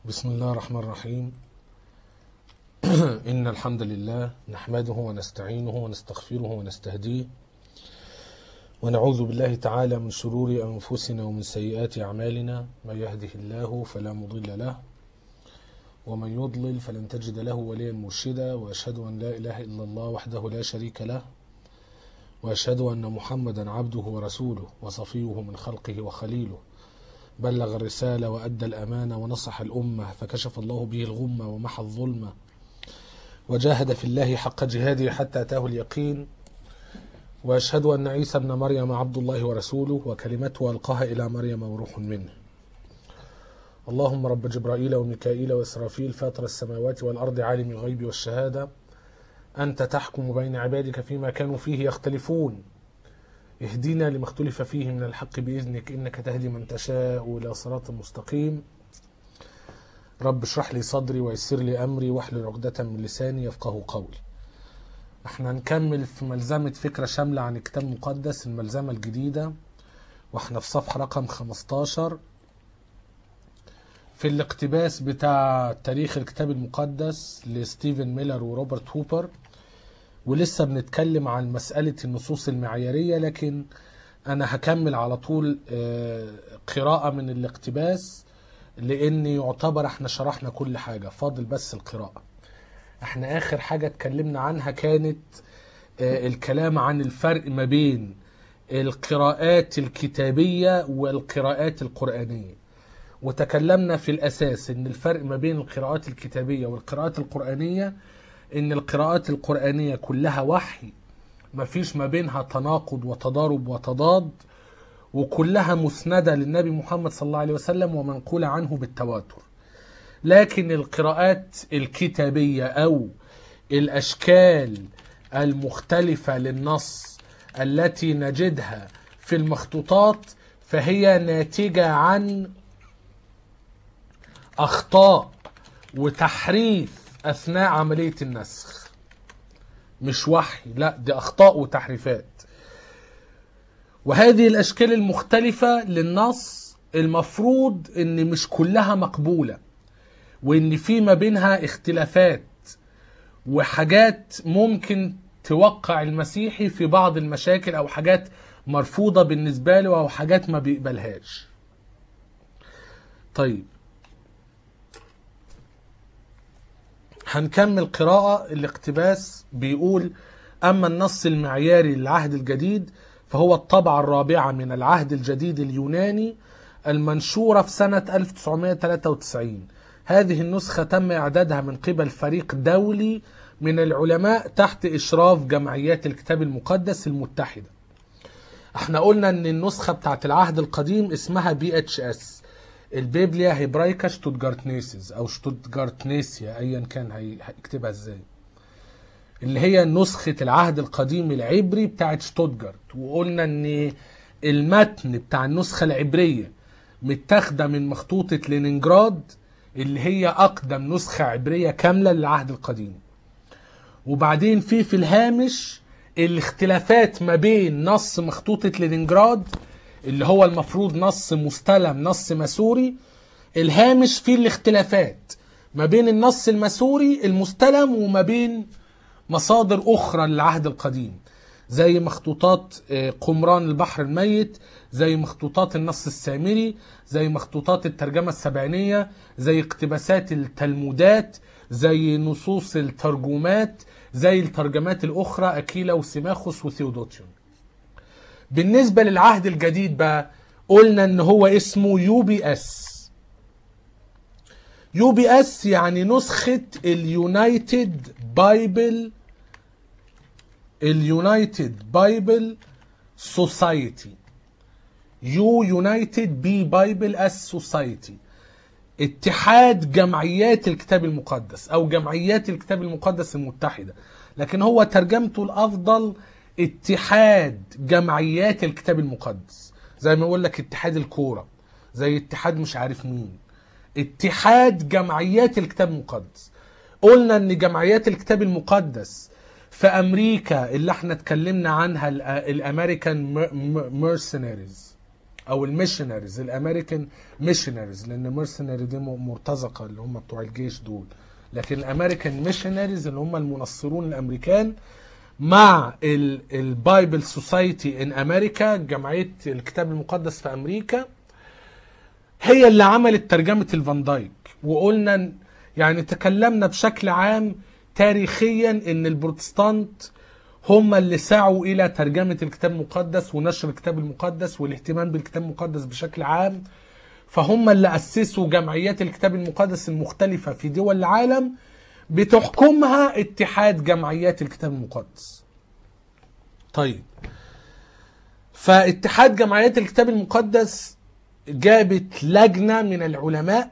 بسم الله الرحمن الرحيم إن الحمد لله نحمده ونستعينه ونستغفره ونستهديه ونعوذ بالله تعالى من شرور أنفسنا ومن سيئات أعمالنا من يهده الله فلا مضل له ومن يضلل فلن تجد له وليا مرشدا وأشهد أن لا إله إلا الله وحده لا شريك له وأشهد أن محمدا عبده ورسوله وصفيه من خلقه وخليله بلغ الرسالة وأدى الأمانة ونصح الأمة فكشف الله به الغمة ومحى الظلمة وجاهد في الله حق جهاده حتى أتاه اليقين وأشهد أن عيسى ابن مريم عبد الله ورسوله وكلمته ألقاها إلى مريم وروح منه اللهم رب جبرائيل وميكائيل وإسرافيل فاطر السماوات والأرض عالم الغيب والشهادة أنت تحكم بين عبادك فيما كانوا فيه يختلفون اهدنا لما اختلف فيه من الحق بإذنك إنك تهدي من تشاء إلى صراط مستقيم رب اشرح لي صدري ويسر لي أمري واحلل عقدة من لساني يفقه قولي احنا هنكمل في ملزمة فكرة شاملة عن كتاب مقدس الملزمة الجديدة واحنا في صفحة رقم 15 في الاقتباس بتاع تاريخ الكتاب المقدس لستيفن ميلر وروبرت هوبر ولسه بنتكلم عن مسألة النصوص المعيارية لكن أنا هكمل على طول قراءة من الاقتباس لأن يعتبر احنا شرحنا كل حاجة فاضل بس القراءة احنا آخر حاجة اتكلمنا عنها كانت الكلام عن الفرق ما بين القراءات الكتابية والقراءات القرآنية وتكلمنا في الأساس أن الفرق ما بين القراءات الكتابية والقراءات القرآنية ان القراءات القرآنية كلها وحي مفيش ما بينها تناقض وتضارب وتضاد وكلها مسندة للنبي محمد صلى الله عليه وسلم ومنقولة عنه بالتواتر لكن القراءات الكتابية أو الأشكال المختلفة للنص التي نجدها في المخطوطات فهي ناتجة عن أخطاء وتحريف اثناء عمليه النسخ مش وحي لا دي اخطاء وتحريفات وهذه الاشكال المختلفه للنص المفروض ان مش كلها مقبوله وان في ما بينها اختلافات وحاجات ممكن توقع المسيحي في بعض المشاكل او حاجات مرفوضه بالنسبه له او حاجات ما بيقبلهاش طيب هنكمل قراءة الاقتباس بيقول أما النص المعياري للعهد الجديد فهو الطبعة الرابعة من العهد الجديد اليوناني المنشورة في سنة 1993 هذه النسخة تم إعدادها من قبل فريق دولي من العلماء تحت إشراف جمعيات الكتاب المقدس المتحدة احنا قلنا ان النسخة بتاعت العهد القديم اسمها بي اتش اس البيبليا هيبرايكا شتوتجارتنيسيس او شتوتجارتنيسيا ايا كان هيكتبها ازاي اللي هي نسخة العهد القديم العبري بتاعت شتوتجارت وقلنا ان المتن بتاع النسخة العبرية متاخدة من مخطوطة لينينجراد اللي هي اقدم نسخة عبرية كاملة للعهد القديم وبعدين في في الهامش الاختلافات ما بين نص مخطوطة لينينجراد اللي هو المفروض نص مستلم نص مسوري الهامش فيه الاختلافات ما بين النص المسوري المستلم وما بين مصادر أخرى للعهد القديم زي مخطوطات قمران البحر الميت زي مخطوطات النص السامري زي مخطوطات الترجمة السبعينية زي اقتباسات التلمودات زي نصوص الترجمات زي الترجمات الأخرى أكيلا وسيماخوس وثيودوتيون بالنسبة للعهد الجديد بقى قلنا ان هو اسمه يو بي اس يو بي اس يعني نسخة اليونايتد بايبل اليونايتد بايبل سوسايتي يو يونايتد بي بايبل اس سوسايتي اتحاد جمعيات الكتاب المقدس او جمعيات الكتاب المقدس المتحدة لكن هو ترجمته الافضل اتحاد جمعيات الكتاب المقدس زي ما يقول لك اتحاد الكوره زي اتحاد مش عارف مين اتحاد جمعيات الكتاب المقدس قلنا ان جمعيات الكتاب المقدس في امريكا اللي احنا اتكلمنا عنها الامريكان ميرسيناريز او الميشنريز الامريكان ميشنريز لان ميرسنري دي م- مرتزقه اللي هم بتوع الجيش دول لكن الامريكان ميشنريز اللي هم المنصرون الامريكان مع ال- البايبل سوسايتي ان امريكا جمعيه الكتاب المقدس في امريكا هي اللي عملت ترجمه الفان دايك وقلنا إن- يعني تكلمنا بشكل عام تاريخيا ان البروتستانت هم اللي سعوا الى ترجمه الكتاب المقدس ونشر الكتاب المقدس والاهتمام بالكتاب المقدس بشكل عام فهم اللي اسسوا جمعيات الكتاب المقدس المختلفه في دول العالم بتحكمها اتحاد جمعيات الكتاب المقدس طيب فاتحاد جمعيات الكتاب المقدس جابت لجنه من العلماء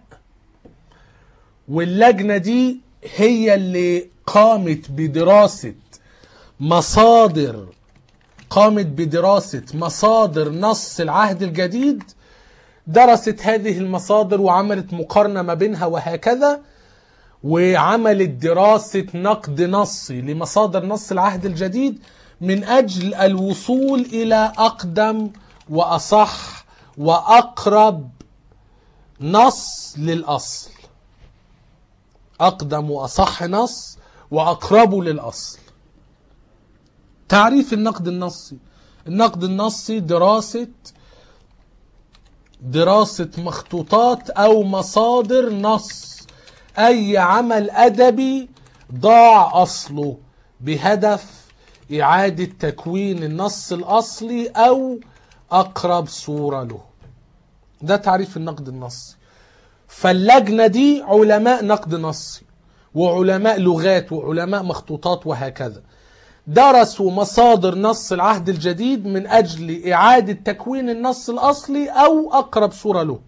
واللجنه دي هي اللي قامت بدراسه مصادر قامت بدراسه مصادر نص العهد الجديد درست هذه المصادر وعملت مقارنه ما بينها وهكذا وعملت دراسه نقد نصي لمصادر نص العهد الجديد من اجل الوصول الى اقدم واصح واقرب نص للاصل اقدم واصح نص واقربه للاصل تعريف النقد النصي النقد النصي دراسه دراسه مخطوطات او مصادر نص اي عمل ادبي ضاع اصله بهدف اعاده تكوين النص الاصلي او اقرب صوره له ده تعريف النقد النصي فاللجنه دي علماء نقد نصي وعلماء لغات وعلماء مخطوطات وهكذا درسوا مصادر نص العهد الجديد من اجل اعاده تكوين النص الاصلي او اقرب صوره له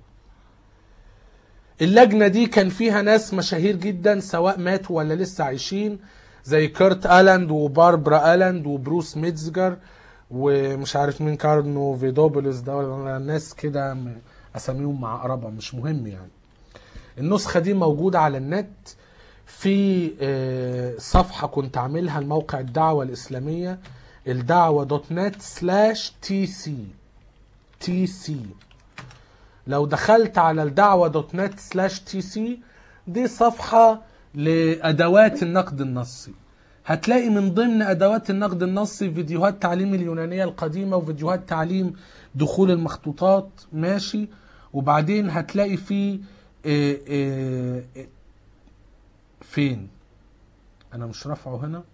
اللجنه دي كان فيها ناس مشاهير جدا سواء ماتوا ولا لسه عايشين زي كيرت الاند وباربرا الاند وبروس ميتزجر ومش عارف مين كارنو فيدوبوليس ده ولا ناس كده م- اساميهم معقربه مش مهم يعني النسخه دي موجوده على النت في آه، صفحه كنت عاملها لموقع الدعوه الاسلاميه الدعوه دوت نت سلاش تي سي تي سي لو دخلت على الدعوة دوت نت سلاش تي سي دي صفحة لأدوات النقد النصي هتلاقي من ضمن أدوات النقد النصي فيديوهات تعليم اليونانية القديمة وفيديوهات تعليم دخول المخطوطات ماشي وبعدين هتلاقي في إيه إيه إيه فين أنا مش رافعه هنا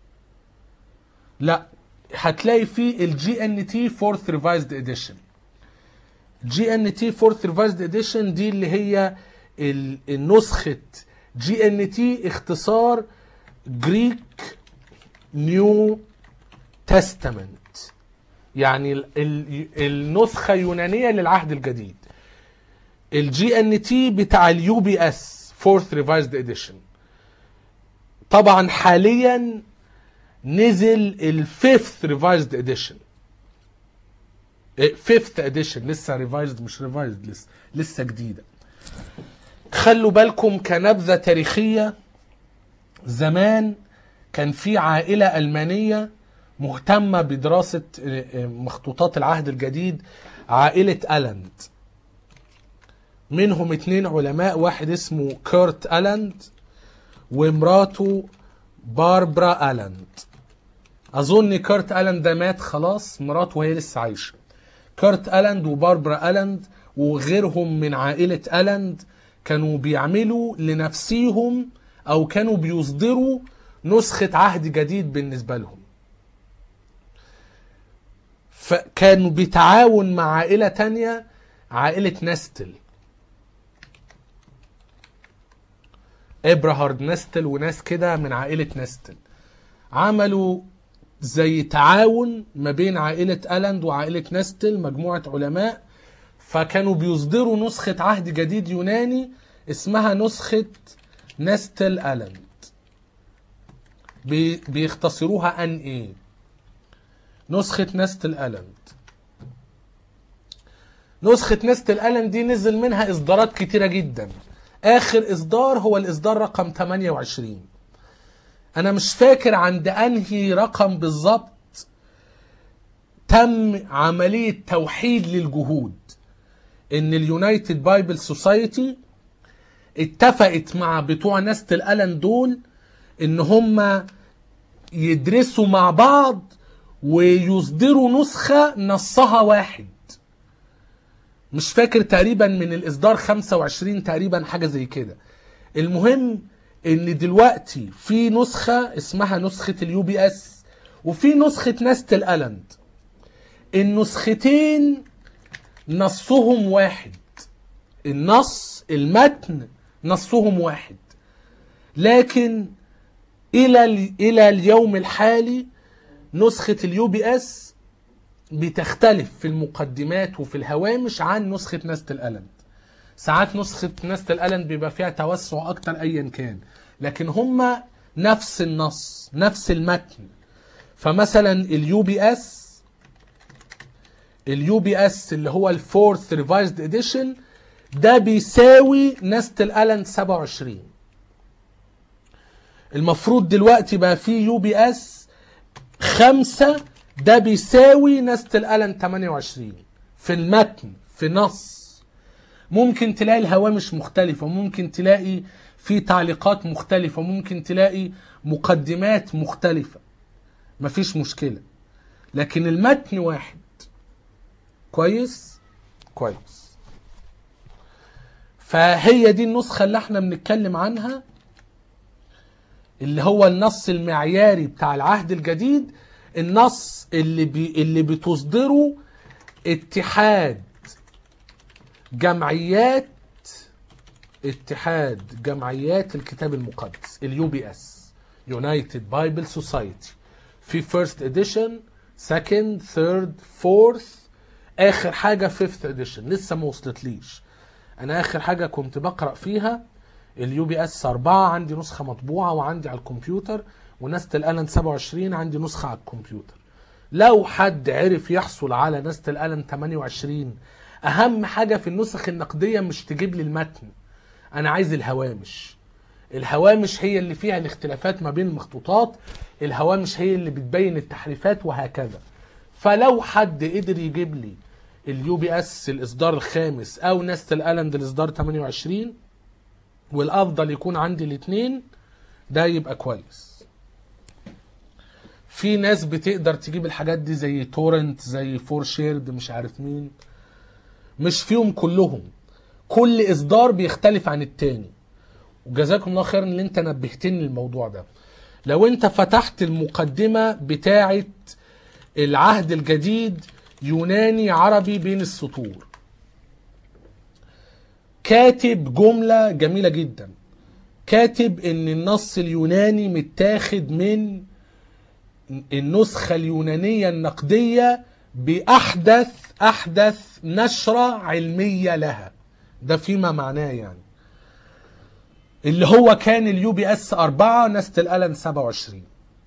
لا هتلاقي في الجي ان تي فورث ريفايزد اديشن جي ان تي فورث ريفايزد اديشن دي اللي هي ال- النسخة جي ان تي اختصار جريك نيو تestament يعني ال- ال- النسخة يونانية للعهد الجديد الجي ان تي بتاع اليو بي اس فورث ريفايزد اديشن طبعا حاليا نزل الفيفث ريفايزد اديشن فيفث اديشن لسه ريفايزد مش ريفايزد لسه لسه جديده خلوا بالكم كنبذه تاريخيه زمان كان في عائله المانيه مهتمه بدراسه مخطوطات العهد الجديد عائله الاند منهم اتنين علماء واحد اسمه كيرت الاند ومراته باربرا الاند اظن كيرت الاند ده مات خلاص مراته وهي لسه عايشه كيرت الاند وباربرا الاند وغيرهم من عائله الاند كانوا بيعملوا لنفسيهم او كانوا بيصدروا نسخه عهد جديد بالنسبه لهم فكانوا بيتعاون مع عائله تانية عائله نستل ابراهارد نستل وناس كده من عائله نستل عملوا زي تعاون ما بين عائلة ألاند وعائلة نستل مجموعة علماء فكانوا بيصدروا نسخة عهد جديد يوناني اسمها نسخة نستل ألاند بي بيختصروها ان ايه نسخة نستل ألاند نسخة نستل ألاند دي نزل منها إصدارات كتيرة جدا آخر إصدار هو الإصدار رقم 28 انا مش فاكر عند انهي رقم بالظبط تم عملية توحيد للجهود ان اليونايتد بايبل سوسايتي اتفقت مع بتوع نست الالن دول ان هم يدرسوا مع بعض ويصدروا نسخة نصها واحد مش فاكر تقريبا من الاصدار 25 تقريبا حاجة زي كده المهم ان دلوقتي في نسخة اسمها نسخة اليو بي اس وفي نسخة نست الالند النسختين نصهم واحد النص المتن نصهم واحد لكن الى الى اليوم الحالي نسخة اليو بي اس بتختلف في المقدمات وفي الهوامش عن نسخة نست الالند ساعات نسخة نست الالند بيبقى فيها توسع اكتر ايا كان لكن هما نفس النص نفس المتن فمثلا اليو بي اس اليو بي اس اللي هو الفورث ريفايزد اديشن ده بيساوي نست الالند 27 المفروض دلوقتي بقى في يو بي اس خمسة ده بيساوي نست الالند 28 في المتن في نص ممكن تلاقي الهوامش مختلفة ممكن تلاقي في تعليقات مختلفة ممكن تلاقي مقدمات مختلفة مفيش مشكلة لكن المتن واحد كويس كويس فهي دي النسخة اللي احنا بنتكلم عنها اللي هو النص المعياري بتاع العهد الجديد النص اللي بي اللي بتصدره اتحاد جمعيات اتحاد جمعيات الكتاب المقدس اليو بي اس يونايتد بايبل سوسايتي في فيرست اديشن سكند ثيرد فورث اخر حاجه فيفث اديشن لسه ما وصلتليش انا اخر حاجه كنت بقرا فيها اليو بي اس 4 عندي نسخه مطبوعه وعندي على الكمبيوتر ونست الالن 27 عندي نسخه على الكمبيوتر لو حد عرف يحصل على نست الالن 28 اهم حاجه في النسخ النقديه مش تجيب لي المتن انا عايز الهوامش الهوامش هي اللي فيها الاختلافات ما بين المخطوطات الهوامش هي اللي بتبين التحريفات وهكذا فلو حد قدر يجيب لي اليو بي اس الاصدار الخامس او نست الالند الاصدار 28 والافضل يكون عندي الاثنين ده يبقى كويس في ناس بتقدر تجيب الحاجات دي زي تورنت زي فور شيرد مش عارف مين مش فيهم كلهم كل اصدار بيختلف عن التاني وجزاكم الله خيرا ان انت نبهتني الموضوع ده لو انت فتحت المقدمة بتاعة العهد الجديد يوناني عربي بين السطور كاتب جملة جميلة جدا كاتب ان النص اليوناني متاخد من النسخة اليونانية النقدية بأحدث أحدث نشرة علمية لها ده فيما معناه يعني اللي هو كان اليو بي اس 4 نست الالن 27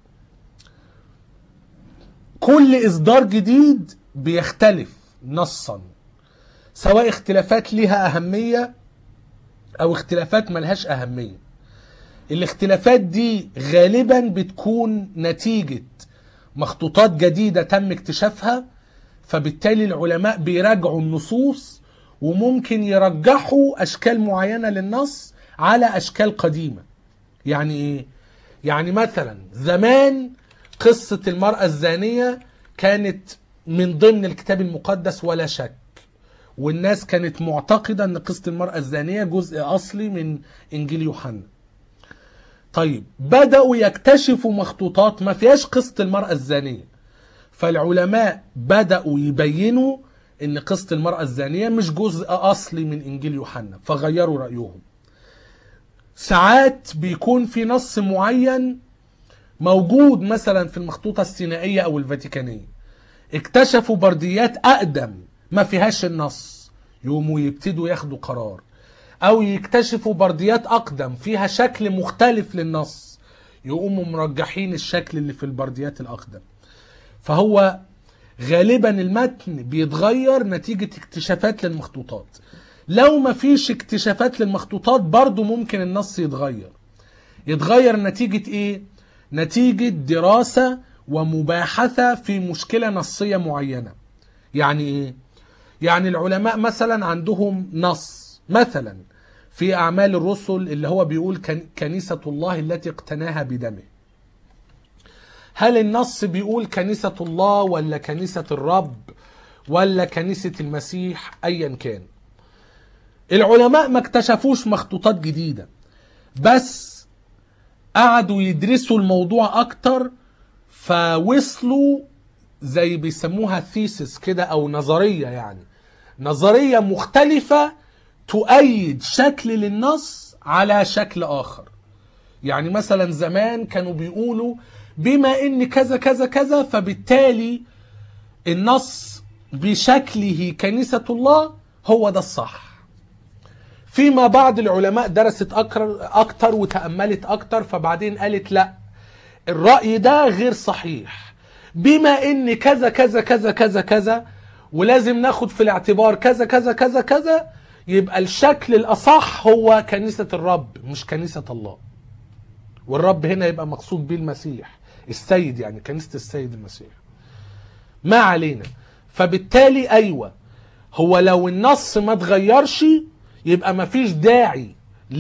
كل اصدار جديد بيختلف نصا سواء اختلافات ليها اهميه او اختلافات ملهاش اهميه الاختلافات دي غالبا بتكون نتيجه مخطوطات جديده تم اكتشافها فبالتالي العلماء بيراجعوا النصوص وممكن يرجحوا اشكال معينه للنص على اشكال قديمه يعني ايه يعني مثلا زمان قصه المراه الزانيه كانت من ضمن الكتاب المقدس ولا شك والناس كانت معتقده ان قصه المراه الزانيه جزء اصلي من انجيل يوحنا طيب بداوا يكتشفوا مخطوطات ما فيهاش قصه المراه الزانيه فالعلماء بداوا يبينوا ان قصه المراه الزانيه مش جزء اصلي من انجيل يوحنا فغيروا رايهم ساعات بيكون في نص معين موجود مثلا في المخطوطة السينائية أو الفاتيكانية اكتشفوا برديات أقدم ما فيهاش النص يقوموا يبتدوا ياخدوا قرار أو يكتشفوا برديات أقدم فيها شكل مختلف للنص يقوموا مرجحين الشكل اللي في البرديات الأقدم فهو غالبا المتن بيتغير نتيجة اكتشافات للمخطوطات لو ما فيش اكتشافات للمخطوطات برضو ممكن النص يتغير يتغير نتيجة ايه نتيجة دراسة ومباحثة في مشكلة نصية معينة يعني ايه يعني العلماء مثلا عندهم نص مثلا في أعمال الرسل اللي هو بيقول كن- كنيسة الله التي اقتناها بدمه هل النص بيقول كنيسة الله ولا كنيسة الرب ولا كنيسة المسيح أيا كان العلماء ما اكتشفوش مخطوطات جديدة بس قعدوا يدرسوا الموضوع أكتر فوصلوا زي بيسموها ثيسس كده أو نظرية يعني نظرية مختلفة تؤيد شكل للنص على شكل آخر يعني مثلا زمان كانوا بيقولوا بما ان كذا كذا كذا فبالتالي النص بشكله كنيسة الله هو ده الصح فيما بعض العلماء درست أكتر, أكتر وتأملت أكتر فبعدين قالت لا الرأي ده غير صحيح بما ان كذا كذا كذا كذا كذا ولازم ناخد في الاعتبار كذا كذا كذا كذا يبقى الشكل الأصح هو كنيسة الرب مش كنيسة الله والرب هنا يبقى مقصود بيه المسيح السيد يعني كنيسة السيد المسيح ما علينا فبالتالي أيوة هو لو النص ما اتغيرش يبقى ما فيش داعي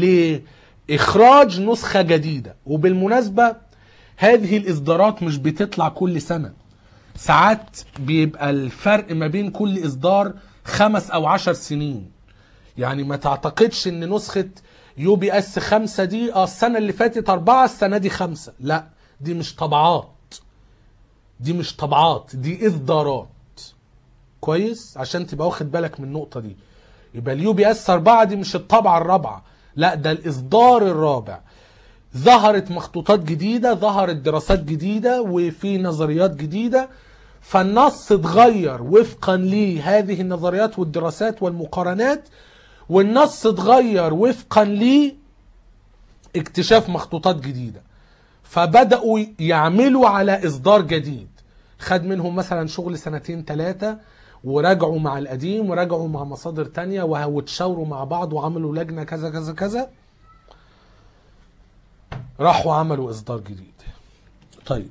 لإخراج نسخة جديدة وبالمناسبة هذه الإصدارات مش بتطلع كل سنة ساعات بيبقى الفرق ما بين كل إصدار خمس أو عشر سنين يعني ما تعتقدش ان نسخة يو بي اس خمسة دي اه السنة اللي فاتت أربعة السنة دي خمسة لا دي مش طبعات دي مش طبعات دي إصدارات كويس عشان تبقى واخد بالك من النقطة دي يبقى اليو بي اس أربعة دي مش الطبعة الرابعة لا ده الإصدار الرابع ظهرت مخطوطات جديدة ظهرت دراسات جديدة وفي نظريات جديدة فالنص اتغير وفقا لهذه النظريات والدراسات والمقارنات والنص اتغير وفقا لاكتشاف مخطوطات جديدة فبدأوا يعملوا على إصدار جديد خد منهم مثلا شغل سنتين ثلاثة وراجعوا مع القديم وراجعوا مع مصادر تانية وتشاوروا مع بعض وعملوا لجنة كذا كذا كذا راحوا عملوا إصدار جديد طيب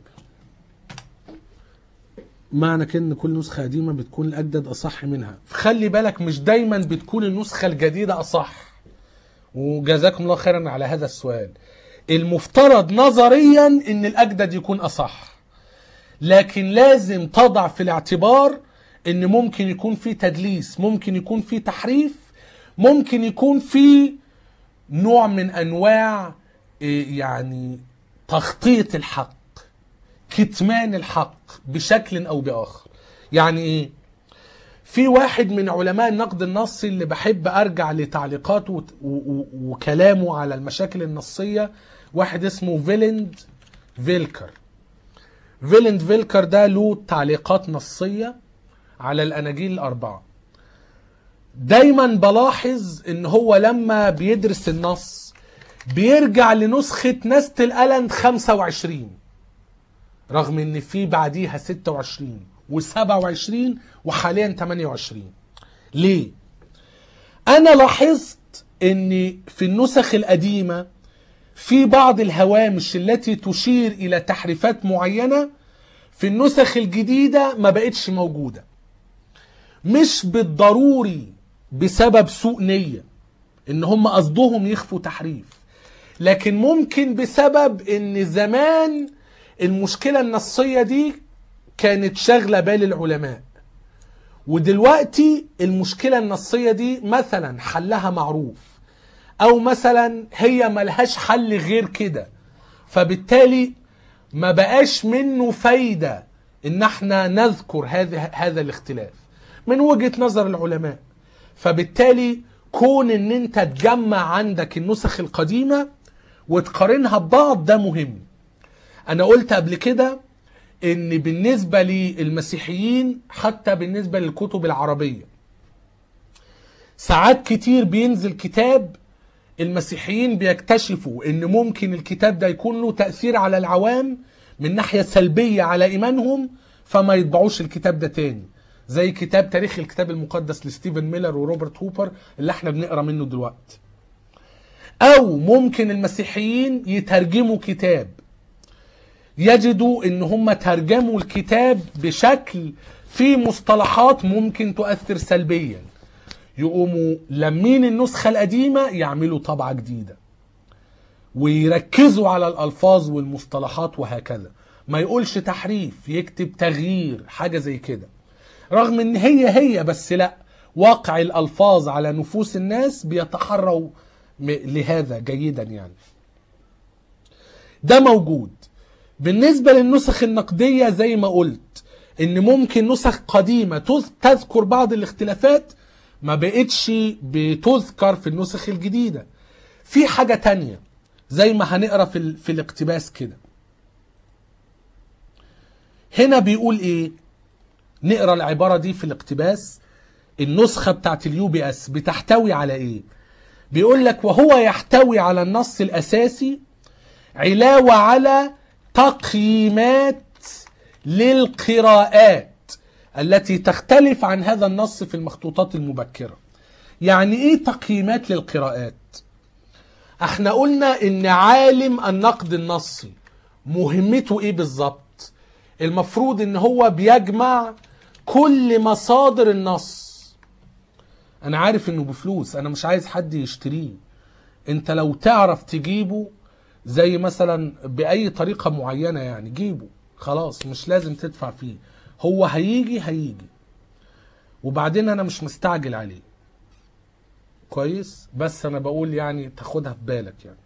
معنى كده ان كل نسخه قديمه بتكون الاجدد اصح منها خلي بالك مش دايما بتكون النسخه الجديده اصح وجزاكم الله خيرا على هذا السؤال المفترض نظريا ان الاجدد يكون اصح لكن لازم تضع في الاعتبار ان ممكن يكون في تدليس ممكن يكون في تحريف ممكن يكون في نوع من انواع إيه، يعني تخطيط الحق كتمان الحق بشكل او باخر يعني ايه في واحد من علماء النقد النصي اللي بحب ارجع لتعليقاته وت- و- و- وكلامه على المشاكل النصيه واحد اسمه فيلند فيلكر فيلند فيلكر ده له تعليقات نصيه على الاناجيل الاربعه دايما بلاحظ ان هو لما بيدرس النص بيرجع لنسخه نست الالند 25 رغم ان في بعديها 26 و27 وحاليا 28 ليه انا لاحظت ان في النسخ القديمه في بعض الهوامش التي تشير الى تحريفات معينه في النسخ الجديده ما بقتش موجوده مش بالضروري بسبب سوء نيه ان هم قصدهم يخفوا تحريف لكن ممكن بسبب ان زمان المشكله النصيه دي كانت شاغله بال العلماء ودلوقتي المشكله النصيه دي مثلا حلها معروف او مثلا هي ملهاش حل غير كده فبالتالي ما بقاش منه فايده ان احنا نذكر هذا هذا الاختلاف من وجهه نظر العلماء فبالتالي كون ان انت تجمع عندك النسخ القديمه وتقارنها ببعض ده مهم انا قلت قبل كده ان بالنسبه للمسيحيين حتى بالنسبه للكتب العربيه ساعات كتير بينزل كتاب المسيحيين بيكتشفوا ان ممكن الكتاب ده يكون له تاثير على العوام من ناحيه سلبيه على ايمانهم فما يطبعوش الكتاب ده تاني زي كتاب تاريخ الكتاب المقدس لستيفن ميلر وروبرت هوبر اللي احنا بنقرا منه دلوقتي او ممكن المسيحيين يترجموا كتاب يجدوا ان هم ترجموا الكتاب بشكل في مصطلحات ممكن تؤثر سلبيا يقوموا لمين النسخة القديمة يعملوا طبعة جديدة ويركزوا على الألفاظ والمصطلحات وهكذا ما يقولش تحريف يكتب تغيير حاجة زي كده رغم ان هي هي بس لا واقع الألفاظ على نفوس الناس بيتحروا م- لهذا جيدا يعني ده موجود بالنسبة للنسخ النقدية زي ما قلت ان ممكن نسخ قديمة تذ- تذكر بعض الاختلافات ما بقتش بتذكر في النسخ الجديدة في حاجة تانية زي ما هنقرا في, ال- في الاقتباس كده هنا بيقول ايه نقرا العبارة دي في الاقتباس النسخة بتاعت اليو بي اس بتحتوي على ايه بيقول لك وهو يحتوي على النص الاساسي علاوة على تقييمات للقراءات التي تختلف عن هذا النص في المخطوطات المبكرة يعني ايه تقييمات للقراءات احنا قلنا ان عالم النقد النصي مهمته ايه بالظبط المفروض ان هو بيجمع كل مصادر النص انا عارف انه بفلوس انا مش عايز حد يشتريه انت لو تعرف تجيبه زي مثلا باي طريقة معينة يعني جيبه خلاص مش لازم تدفع فيه هو هيجي هيجي وبعدين انا مش مستعجل عليه كويس بس انا بقول يعني تاخدها في بالك يعني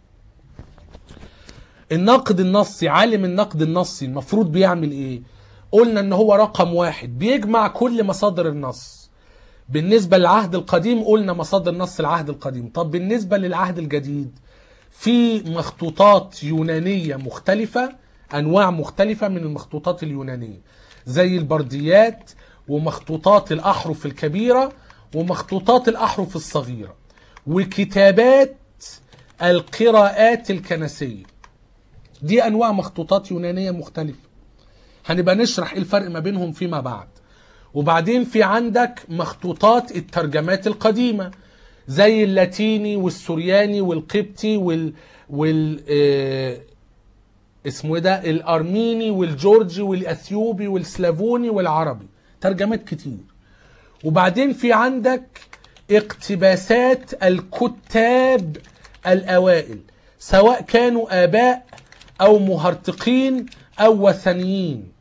الناقد النصي عالم النقد النصي المفروض بيعمل ايه قلنا ان هو رقم واحد بيجمع كل مصادر النص بالنسبة للعهد القديم قلنا مصادر نص العهد القديم طب بالنسبة للعهد الجديد في مخطوطات يونانية مختلفة أنواع مختلفة من المخطوطات اليونانية زي البرديات ومخطوطات الأحرف الكبيرة ومخطوطات الأحرف الصغيرة وكتابات القراءات الكنسية دي أنواع مخطوطات يونانية مختلفة هنبقى نشرح ايه الفرق ما بينهم فيما بعد وبعدين في عندك مخطوطات الترجمات القديمة زي اللاتيني والسورياني والقبطي وال وال آه اسمه إيه ده الارميني والجورجي والاثيوبي والسلافوني والعربي ترجمات كتير وبعدين في عندك اقتباسات الكتاب الاوائل سواء كانوا اباء او مهرطقين او وثنيين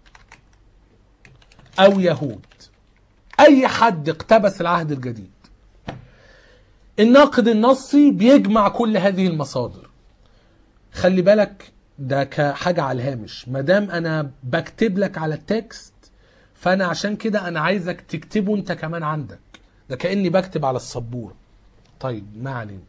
او يهود اي حد اقتبس العهد الجديد الناقد النصي بيجمع كل هذه المصادر خلي بالك ده كحاجة على الهامش مادام انا بكتب لك على التكست فانا عشان كده انا عايزك تكتبه انت كمان عندك ده كأني بكتب على السبورة طيب ما علينا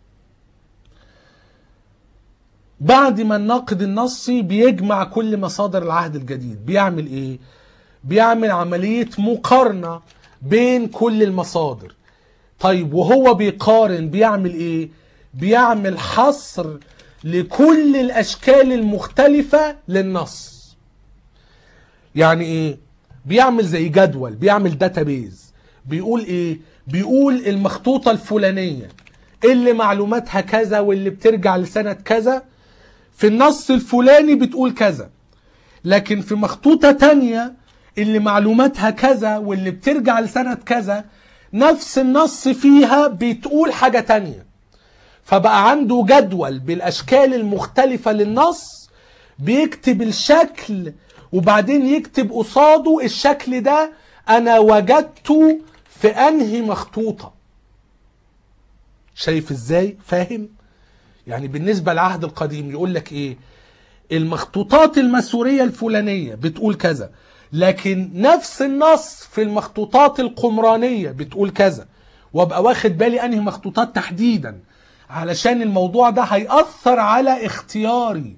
بعد ما الناقد النصي بيجمع كل مصادر العهد الجديد بيعمل ايه بيعمل عملية مقارنة بين كل المصادر طيب وهو بيقارن بيعمل ايه بيعمل حصر لكل الاشكال المختلفة للنص يعني ايه بيعمل زي جدول بيعمل داتابيز بيقول ايه بيقول المخطوطة الفلانية اللي معلوماتها كذا واللي بترجع لسنة كذا في النص الفلاني بتقول كذا لكن في مخطوطة تانية اللي معلوماتها كذا واللي بترجع لسنة كذا نفس النص فيها بتقول حاجة تانية فبقى عنده جدول بالأشكال المختلفة للنص بيكتب الشكل وبعدين يكتب قصاده الشكل ده أنا وجدته في أنهي مخطوطة شايف ازاي فاهم يعني بالنسبة للعهد القديم يقول لك ايه المخطوطات المسورية الفلانية بتقول كذا لكن نفس النص في المخطوطات القمرانية بتقول كذا وابقى واخد بالي انهي مخطوطات تحديدا علشان الموضوع ده هيأثر على اختياري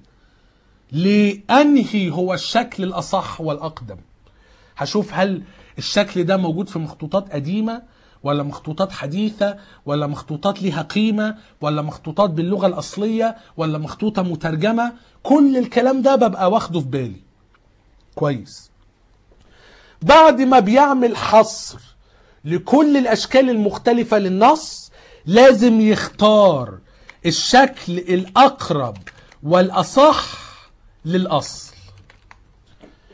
لأنهي هو الشكل الأصح والأقدم هشوف هل الشكل ده موجود في مخطوطات قديمة ولا مخطوطات حديثة ولا مخطوطات ليها قيمة ولا مخطوطات باللغة الأصلية ولا مخطوطة مترجمة كل الكلام ده ببقى واخده في بالي كويس بعد ما بيعمل حصر لكل الأشكال المختلفة للنص لازم يختار الشكل الأقرب والأصح للأصل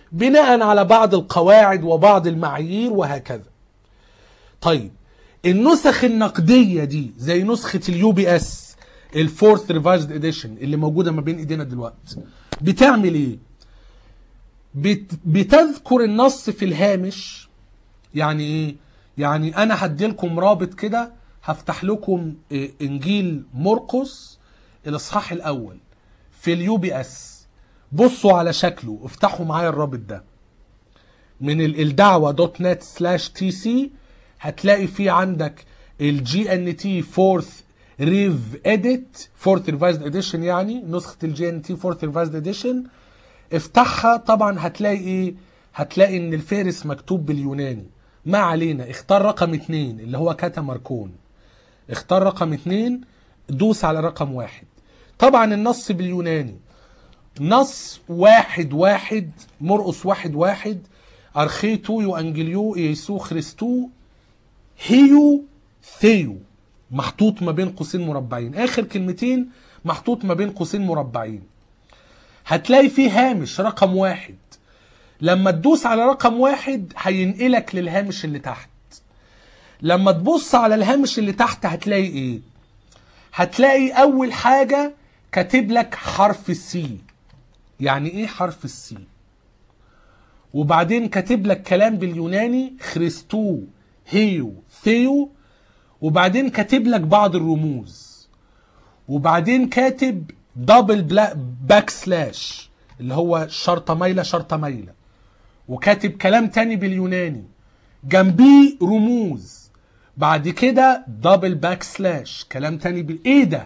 بناء على بعض القواعد وبعض المعايير وهكذا طيب النسخ النقديه دي زي نسخه اليو بي اس الفورث ريفايزد اديشن اللي موجوده ما بين ايدينا دلوقتي بتعمل ايه بت بتذكر النص في الهامش يعني ايه يعني انا هدي لكم رابط كده هفتح لكم إيه، انجيل مرقس الاصحاح الاول في اليو بي اس بصوا على شكله افتحوا معايا الرابط ده من ال- الدعوه دوت نت سلاش تي سي هتلاقي في عندك الجي ان تي فورث ريف اديت فورث ريفايزد اديشن يعني نسخه الجي ان تي فورث ريفايزد اديشن افتحها طبعا هتلاقي ايه هتلاقي ان الفارس مكتوب باليوناني ما علينا اختار رقم اتنين اللي هو كاتا ماركون اختار رقم اتنين دوس على رقم واحد طبعا النص باليوناني نص واحد واحد مرقس واحد واحد أرخيتو يو أنجليو يسوع خريستو هيو ثيو محطوط ما بين قوسين مربعين آخر كلمتين محطوط ما بين قوسين مربعين هتلاقي فيه هامش رقم واحد لما تدوس على رقم واحد هينقلك للهامش اللي تحت لما تبص على الهامش اللي تحت هتلاقي ايه هتلاقي اول حاجة كاتب لك حرف السي يعني ايه حرف السي وبعدين كاتب لك كلام باليوناني خريستو هيو ثيو وبعدين كاتب لك بعض الرموز وبعدين كاتب دبل بلا باك سلاش اللي هو شرطة مايلة شرطة مايلة وكاتب كلام تاني باليوناني جنبيه رموز بعد كده دبل باك سلاش كلام تاني بال ايه ده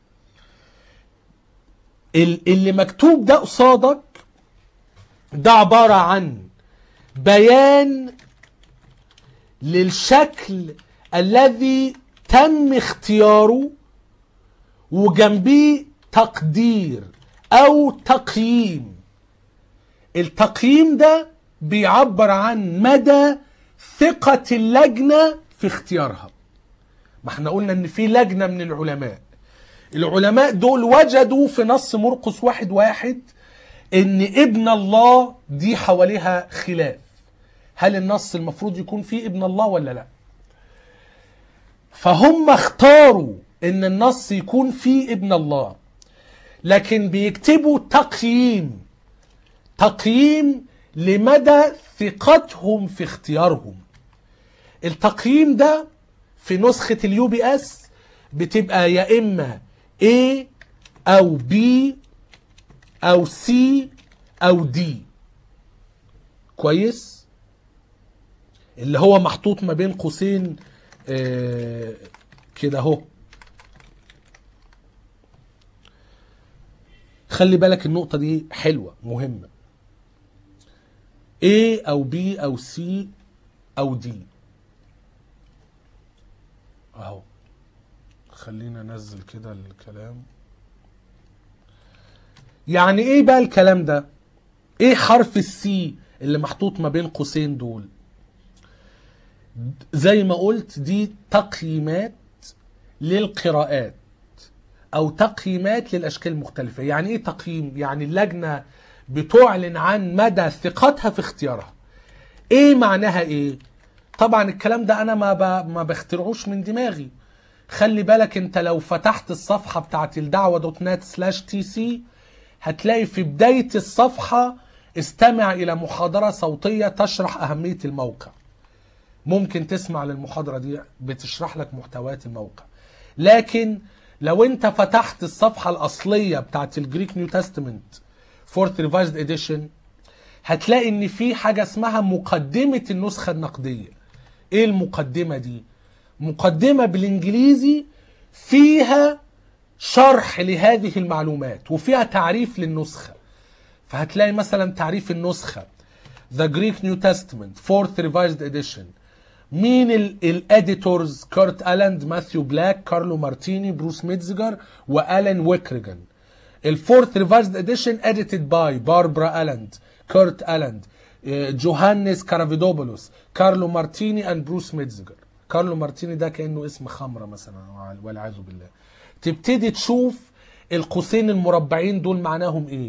ال- اللي مكتوب ده قصادك ده عبارة عن بيان للشكل الذي تم اختياره وجنبيه تقدير او تقييم التقييم ده بيعبر عن مدى ثقة اللجنة في اختيارها ما احنا قلنا ان في لجنة من العلماء العلماء دول وجدوا في نص مرقس واحد واحد ان ابن الله دي حواليها خلاف هل النص المفروض يكون فيه ابن الله ولا لا فهم اختاروا ان النص يكون فيه ابن الله لكن بيكتبوا تقييم تقييم لمدى ثقتهم في اختيارهم التقييم ده في نسخة اليو بي اس بتبقى يا اما A او B او C او D كويس اللي هو محطوط ما بين قوسين آه، كده اهو خلي بالك النقطة دي حلوة مهمة A أو B أو C أو D أهو خلينا ننزل كده الكلام يعني ايه بقى الكلام ده ايه حرف السي اللي محطوط ما بين قوسين دول زي ما قلت دي تقييمات للقراءات او تقييمات للاشكال المختلفه يعني ايه تقييم يعني اللجنه بتعلن عن مدى ثقتها في اختيارها ايه معناها ايه طبعا الكلام ده انا ما ب... ما بخترعوش من دماغي خلي بالك انت لو فتحت الصفحه بتاعت الدعوه دوت نت سلاش تي سي هتلاقي في بدايه الصفحه استمع الى محاضره صوتيه تشرح اهميه الموقع ممكن تسمع للمحاضرة دي بتشرح لك محتويات الموقع لكن لو انت فتحت الصفحة الأصلية بتاعت الجريك نيو تestament فورث ريفايزد اديشن هتلاقي ان في حاجة اسمها مقدمة النسخة النقدية ايه المقدمة دي مقدمة بالانجليزي فيها شرح لهذه المعلومات وفيها تعريف للنسخة فهتلاقي مثلا تعريف النسخة The Greek New Testament Fourth Revised Edition مين الاديتورز كارت الاند ماثيو بلاك كارلو مارتيني بروس ميتزجر والان ويكريجان الفورث ريفايزد اديشن اديتد باي باربرا الاند كارت الاند جوهانس كارافيدوبولوس كارلو مارتيني اند بروس ميتزجر كارلو مارتيني ده كانه اسم خمره مثلا والعياذ بالله تبتدي تشوف القوسين المربعين دول معناهم ايه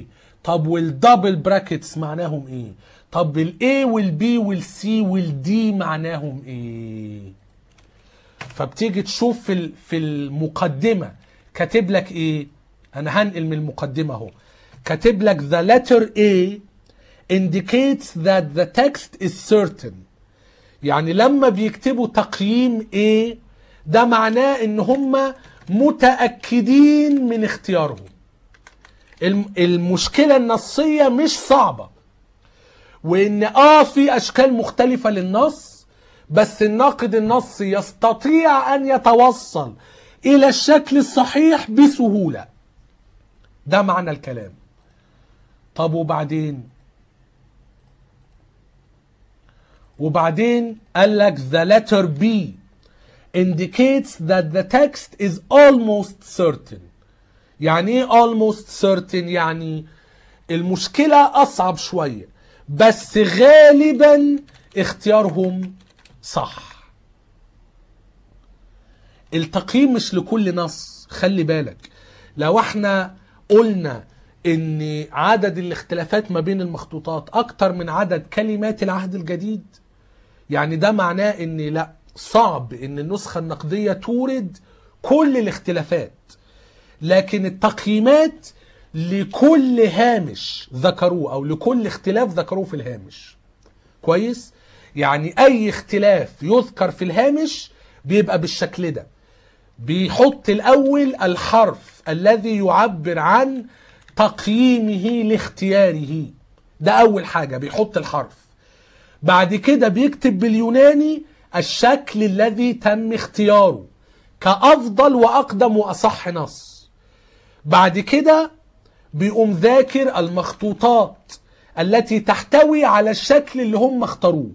طب والدبل براكتس معناهم ايه طب الاي والبي والسي والدي معناهم ايه فبتيجي تشوف في ال- في المقدمه كاتب لك ايه انا هنقل من المقدمه اهو كاتب لك the letter A indicates that the text is certain يعني لما بيكتبوا تقييم A ده معناه ان هم متأكدين من اختيارهم الم- المشكلة النصية مش صعبة وان اه في اشكال مختلفة للنص بس الناقد النصي يستطيع ان يتوصل الى الشكل الصحيح بسهولة ده معنى الكلام طب وبعدين وبعدين قال لك the letter B indicates that the text is almost certain يعني ايه almost certain يعني المشكلة أصعب شوية بس غالبا اختيارهم صح التقييم مش لكل نص خلي بالك لو احنا قلنا ان عدد الاختلافات ما بين المخطوطات اكتر من عدد كلمات العهد الجديد يعني ده معناه ان لا صعب ان النسخة النقدية تورد كل الاختلافات لكن التقييمات لكل هامش ذكروه او لكل اختلاف ذكروه في الهامش كويس يعني اي اختلاف يذكر في الهامش بيبقى بالشكل ده بيحط الاول الحرف الذي يعبر عن تقييمه لاختياره ده اول حاجة بيحط الحرف بعد كده بيكتب باليوناني الشكل الذي تم اختياره كأفضل وأقدم وأصح نص بعد كده بيقوم ذاكر المخطوطات التي تحتوي على الشكل اللي هم اختاروه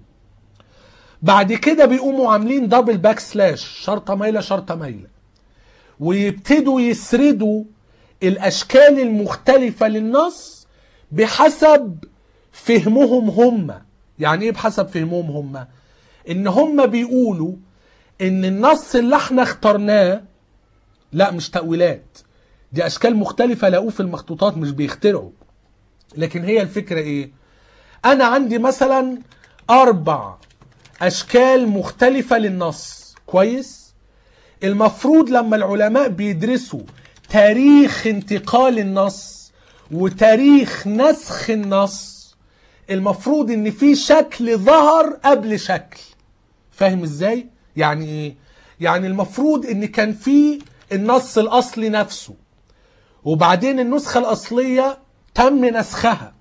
بعد كده بيقوموا عاملين دبل باك سلاش شرطة مايلة شرطة مايلة ويبتدوا يسردوا الأشكال المختلفة للنص بحسب فهمهم هم يعني ايه بحسب فهمهم هم ان هم بيقولوا ان النص اللي احنا اخترناه لا مش تأويلات دي اشكال مختلفة لقوه في المخطوطات مش بيخترعوا لكن هي الفكرة ايه انا عندي مثلا اربع اشكال مختلفة للنص كويس المفروض لما العلماء بيدرسوا تاريخ انتقال النص وتاريخ نسخ النص المفروض ان في شكل ظهر قبل شكل فاهم ازاي يعني ايه يعني المفروض ان كان في النص الاصلي نفسه وبعدين النسخة الاصلية تم نسخها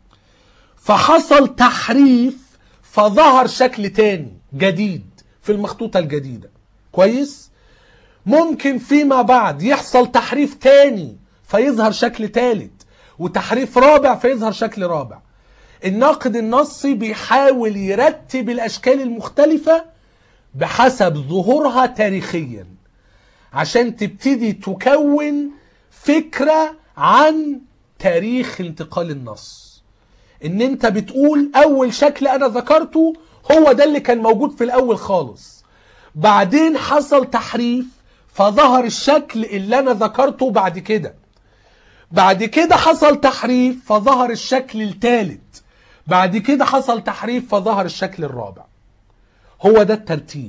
فحصل تحريف فظهر شكل تاني جديد في المخطوطة الجديدة كويس ممكن فيما بعد يحصل تحريف تاني فيظهر شكل تالت وتحريف رابع فيظهر شكل رابع الناقد النصي بيحاول يرتب الاشكال المختلفه بحسب ظهورها تاريخيا عشان تبتدي تكون فكره عن تاريخ انتقال النص ان انت بتقول اول شكل انا ذكرته هو ده اللي كان موجود في الاول خالص بعدين حصل تحريف فظهر الشكل اللي انا ذكرته بعد كده بعد كده حصل تحريف فظهر الشكل الثالث بعد كده حصل تحريف فظهر الشكل الرابع هو ده الترتيب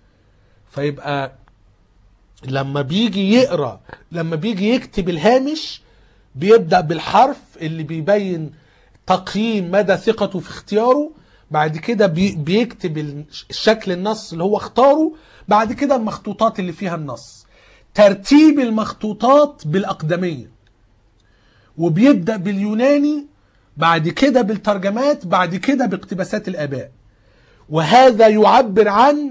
فيبقى لما بيجي يقرا لما بيجي يكتب الهامش بيبدا بالحرف اللي بيبين تقييم مدى ثقته في اختياره بعد كده بي بيكتب الشكل النص اللي هو اختاره بعد كده المخطوطات اللي فيها النص ترتيب المخطوطات بالاقدميه وبيبدا باليوناني بعد كده بالترجمات بعد كده باقتباسات الآباء وهذا يعبر عن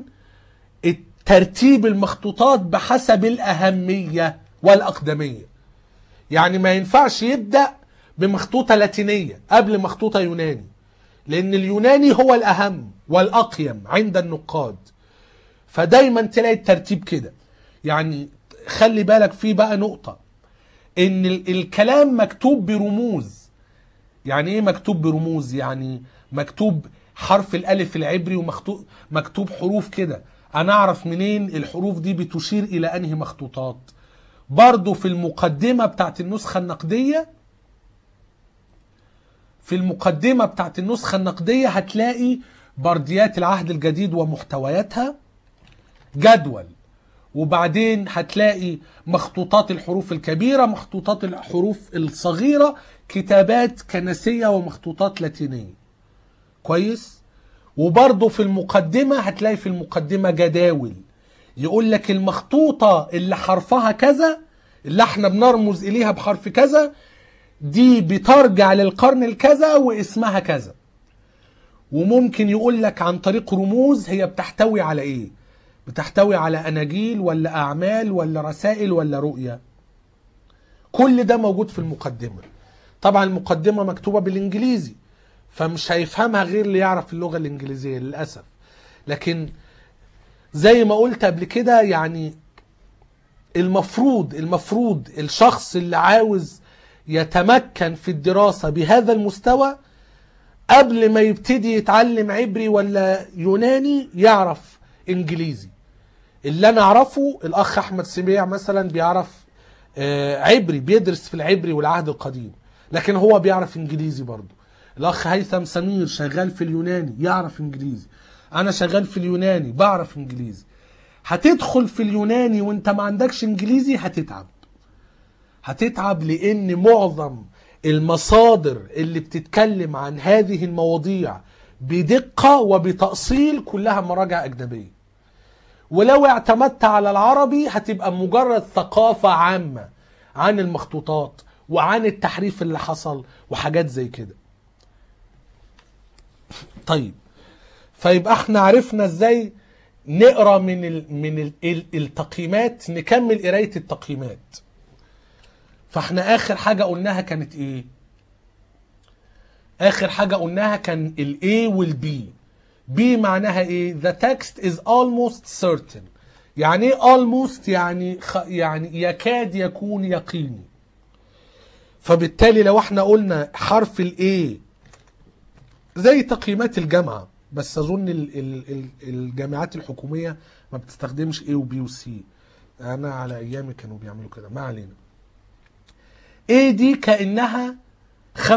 ترتيب المخطوطات بحسب الأهمية والأقدمية يعني ما ينفعش يبدأ بمخطوطة لاتينية قبل مخطوطة يوناني لأن اليوناني هو الأهم والأقيم عند النقاد فدايما تلاقي الترتيب كده يعني خلي بالك في بقى نقطة ان الكلام مكتوب برموز يعني ايه مكتوب برموز يعني مكتوب حرف الالف العبري ومكتوب مكتوب حروف كده انا اعرف منين الحروف دي بتشير الى انهي مخطوطات برضو في المقدمة بتاعت النسخة النقدية في المقدمة بتاعت النسخة النقدية هتلاقي برديات العهد الجديد ومحتوياتها جدول وبعدين هتلاقي مخطوطات الحروف الكبيرة مخطوطات الحروف الصغيرة كتابات كنسية ومخطوطات لاتينية كويس وبرضه في المقدمة هتلاقي في المقدمة جداول يقول لك المخطوطة اللي حرفها كذا اللي احنا بنرمز إليها بحرف كذا دي بترجع للقرن الكذا واسمها كذا وممكن يقول لك عن طريق رموز هي بتحتوي على ايه بتحتوي على اناجيل ولا اعمال ولا رسائل ولا رؤيا كل ده موجود في المقدمه طبعا المقدمه مكتوبه بالانجليزي فمش هيفهمها غير اللي يعرف اللغه الانجليزيه للاسف لكن زي ما قلت قبل كده يعني المفروض المفروض الشخص اللي عاوز يتمكن في الدراسه بهذا المستوى قبل ما يبتدي يتعلم عبري ولا يوناني يعرف انجليزي اللي انا اعرفه الاخ احمد سميع مثلا بيعرف آه، عبري بيدرس في العبري والعهد القديم لكن هو بيعرف انجليزي برضه الاخ هيثم سمير شغال في اليوناني يعرف انجليزي انا شغال في اليوناني بعرف انجليزي هتدخل في اليوناني وانت ما عندكش انجليزي هتتعب هتتعب لان معظم المصادر اللي بتتكلم عن هذه المواضيع بدقة وبتأصيل كلها مراجع أجنبية ولو اعتمدت على العربي هتبقى مجرد ثقافة عامة عن المخطوطات وعن التحريف اللي حصل وحاجات زي كده طيب فيبقى احنا عرفنا ازاي نقرا من ال من ال ال التقييمات نكمل قرايه التقييمات فاحنا اخر حاجه قلناها كانت ايه اخر حاجه قلناها كان الاي والبي بي معناها ايه the text is almost certain يعني ايه almost يعني خ... يعني يكاد يكون يقيني فبالتالي لو احنا قلنا حرف الاي زي تقييمات الجامعه بس اظن ال... ال... ال... الجامعات الحكوميه ما بتستخدمش A وبي وسي انا على ايامي كانوا بيعملوا كده ما علينا A دي كانها 95%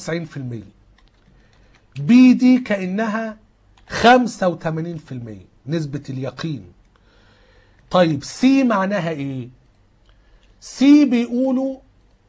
B دي كانها 85% نسبة اليقين طيب C معناها ايه C بيقولوا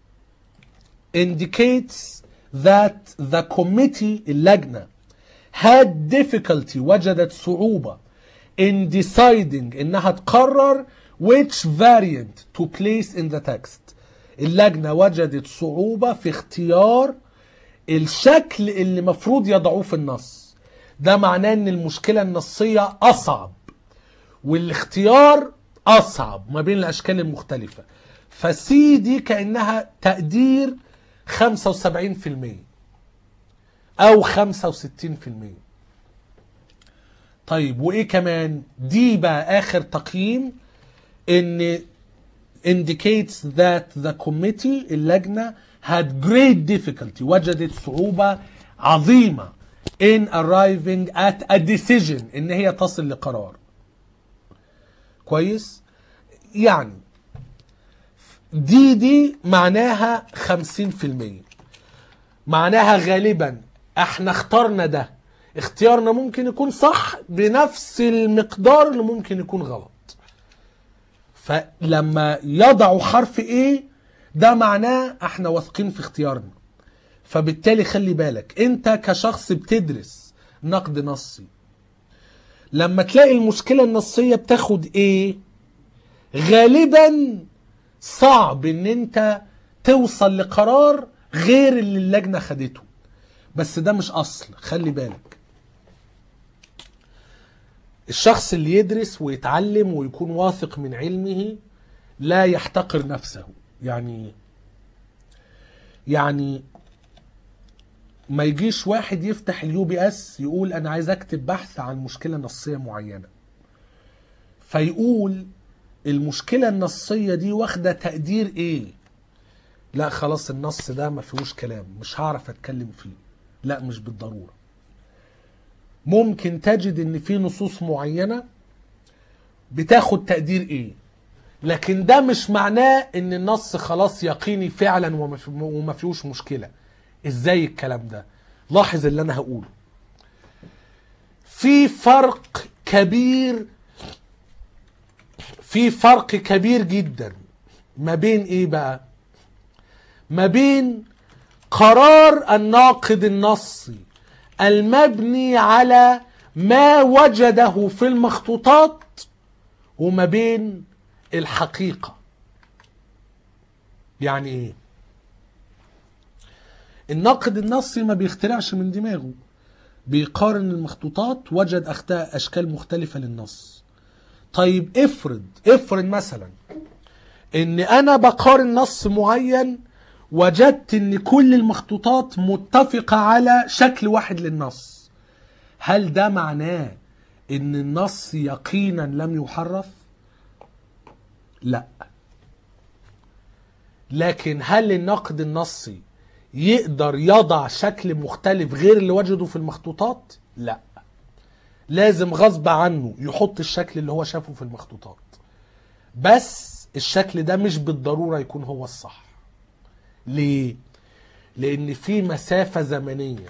indicates that the committee اللجنة had difficulty وجدت صعوبة in deciding انها تقرر which variant to place in the text اللجنة وجدت صعوبة في اختيار الشكل اللي مفروض يضعوه في النص ده معناه ان المشكلة النصية اصعب والاختيار اصعب ما بين الاشكال المختلفة فسي دي كأنها تقدير 75% او 65% طيب وايه كمان دي بقى اخر تقييم ان indicates that the committee اللجنة had great difficulty وجدت صعوبة عظيمة in arriving at a decision ان هي تصل لقرار كويس يعني دي دي معناها خمسين في المية معناها غالبا احنا اخترنا ده اختيارنا ممكن يكون صح بنفس المقدار اللي ممكن يكون غلط فلما يضعوا حرف ايه ده معناه احنا واثقين في اختيارنا فبالتالي خلي بالك انت كشخص بتدرس نقد نصي لما تلاقي المشكلة النصية بتاخد ايه غالبا صعب ان انت توصل لقرار غير اللي اللجنة خدته بس ده مش اصل خلي بالك الشخص اللي يدرس ويتعلم ويكون واثق من علمه لا يحتقر نفسه يعني يعني ما يجيش واحد يفتح اليو بي اس يقول انا عايز اكتب بحث عن مشكله نصيه معينه فيقول المشكله النصيه دي واخده تقدير ايه لا خلاص النص ده ما فيهوش كلام مش هعرف اتكلم فيه لا مش بالضروره ممكن تجد ان في نصوص معينه بتاخد تقدير ايه لكن ده مش معناه ان النص خلاص يقيني فعلا وما في- وما فيهوش مشكله ازاي الكلام ده لاحظ اللي انا هقوله في فرق كبير في فرق كبير جدا ما بين ايه بقى ما بين قرار الناقد النصي المبني على ما وجده في المخطوطات وما بين الحقيقة يعني ايه الناقد النصي ما بيخترعش من دماغه بيقارن المخطوطات وجد اخطاء اشكال مختلفة للنص طيب افرض افرض مثلا ان انا بقارن نص معين وجدت ان كل المخطوطات متفقة على شكل واحد للنص هل ده معناه ان النص يقينا لم يحرف لا لكن هل النقد النصي يقدر يضع شكل مختلف غير اللي وجده في المخطوطات لا لازم غصب عنه يحط الشكل اللي هو شافه في المخطوطات بس الشكل ده مش بالضرورة يكون هو الصح ليه لان في مسافة زمنية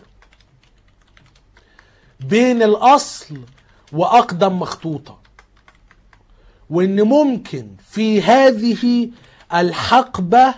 بين الاصل واقدم مخطوطة وان ممكن في هذه الحقبة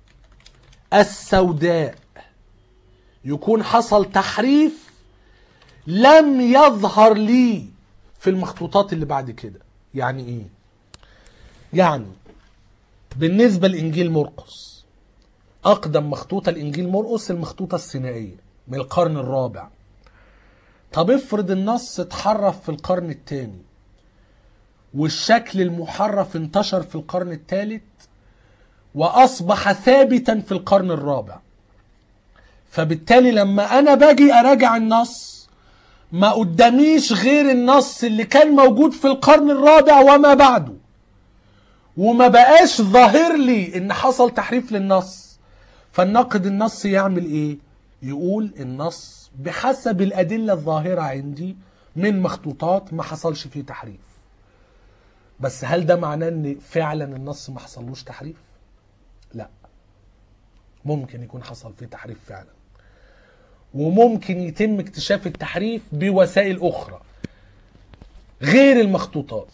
السوداء يكون حصل تحريف لم يظهر لي في المخطوطات اللي بعد كده يعني ايه يعني بالنسبة لإنجيل مرقس أقدم مخطوطة لإنجيل مرقس المخطوطة السينائية من القرن الرابع طب افرض النص اتحرف في القرن الثاني والشكل المحرف انتشر في القرن الثالث وأصبح ثابتا في القرن الرابع فبالتالي لما أنا باجي أراجع النص ما قداميش غير النص اللي كان موجود في القرن الرابع وما بعده وما بقاش ظاهر لي ان حصل تحريف للنص فالناقد النص يعمل ايه يقول النص بحسب الادله الظاهره عندي من مخطوطات ما حصلش فيه تحريف بس هل ده معناه ان فعلا النص ما حصلوش تحريف لا ممكن يكون حصل فيه تحريف فعلا وممكن يتم اكتشاف التحريف بوسائل اخرى غير المخطوطات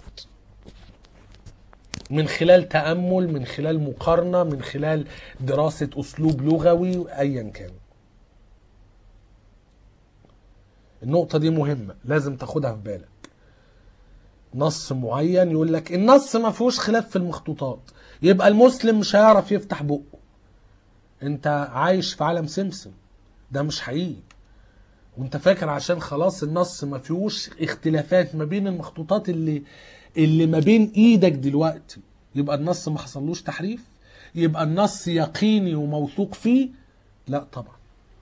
من خلال تأمل من خلال مقارنة من خلال دراسة أسلوب لغوي أيا كان النقطة دي مهمة لازم تاخدها في بالك نص معين يقول لك النص ما فيهوش خلاف في المخطوطات يبقى المسلم مش هيعرف يفتح بقه انت عايش في عالم سمسم ده مش حقيقي وانت فاكر عشان خلاص النص ما فيهوش اختلافات ما بين المخطوطات اللي اللي ما بين ايدك دلوقتي يبقى النص ما حصلوش تحريف يبقى النص يقيني وموثوق فيه لا طبعا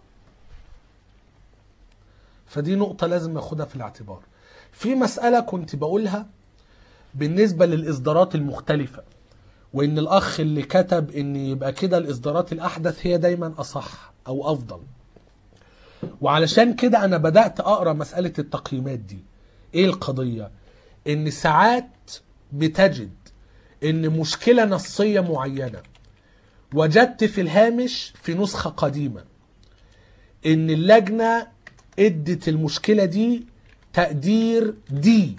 فدي نقطة لازم ناخدها في الاعتبار في مسألة كنت بقولها بالنسبة للإصدارات المختلفة وإن الأخ اللي كتب إن يبقى كده الإصدارات الأحدث هي دايما أصح أو أفضل وعلشان كده أنا بدأت أقرأ مسألة التقييمات دي إيه القضية؟ إن ساعات بتجد إن مشكلة نصية معينة وجدت في الهامش في نسخة قديمة إن اللجنة ادت المشكلة دي تقدير دي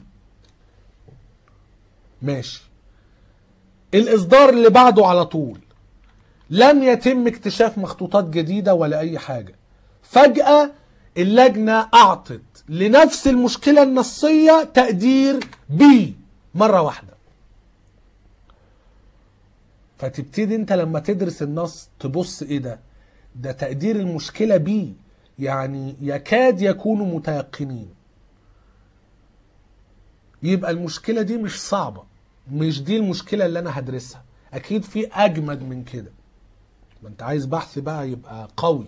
ماشي الإصدار اللي بعده على طول لم يتم اكتشاف مخطوطات جديدة ولا أي حاجة فجأة اللجنة أعطت لنفس المشكلة النصية تقدير بي مرة واحدة فتبتدي انت لما تدرس النص تبص ايه ده ده تقدير المشكلة بي يعني يكاد يكونوا متيقنين يبقى المشكلة دي مش صعبة مش دي المشكلة اللي انا هدرسها اكيد في اجمد من كده ما انت عايز بحث بقى يبقى قوي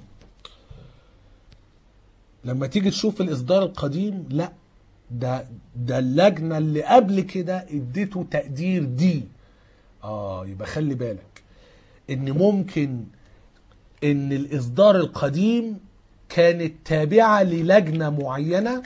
لما تيجي تشوف الاصدار القديم لا ده ده اللجنه اللي قبل كده اديته تقدير دي اه يبقى خلي بالك ان ممكن ان الاصدار القديم كانت تابعه للجنه معينه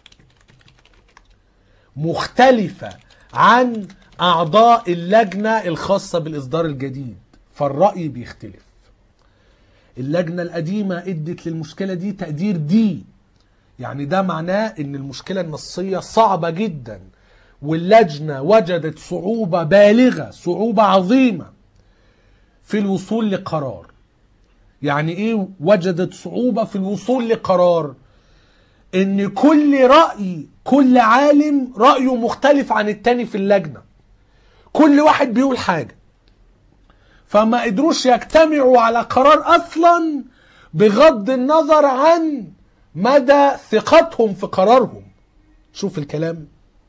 مختلفه عن اعضاء اللجنه الخاصه بالاصدار الجديد فالراي بيختلف اللجنة القديمة ادت للمشكلة دي تقدير دي يعني ده معناه ان المشكلة النصية صعبة جدا واللجنة وجدت صعوبة بالغة صعوبة عظيمة في الوصول لقرار يعني ايه وجدت صعوبة في الوصول لقرار ان كل رأي كل عالم رأيه مختلف عن التاني في اللجنة كل واحد بيقول حاجة فما قدروش يجتمعوا على قرار اصلا بغض النظر عن مدى ثقتهم في قرارهم شوف الكلام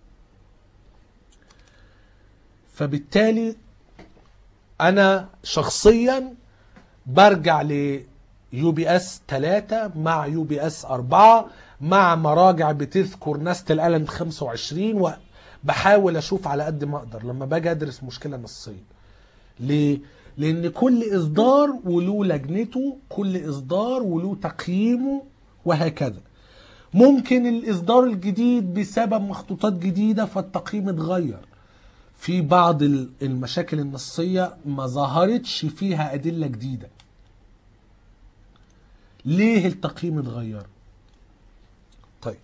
فبالتالي انا شخصيا برجع ل يو بي اس 3 مع يو بي اس 4 مع مراجع بتذكر نست الالند 25 وبحاول اشوف على قد ما اقدر لما باجي ادرس مشكله نصيه ليه لان كل اصدار وله لجنته كل اصدار وله تقييمه وهكذا ممكن الاصدار الجديد بسبب مخطوطات جديده فالتقييم اتغير في بعض ال- المشاكل النصيه ما ظهرتش فيها ادله جديده ليه التقييم اتغير طيب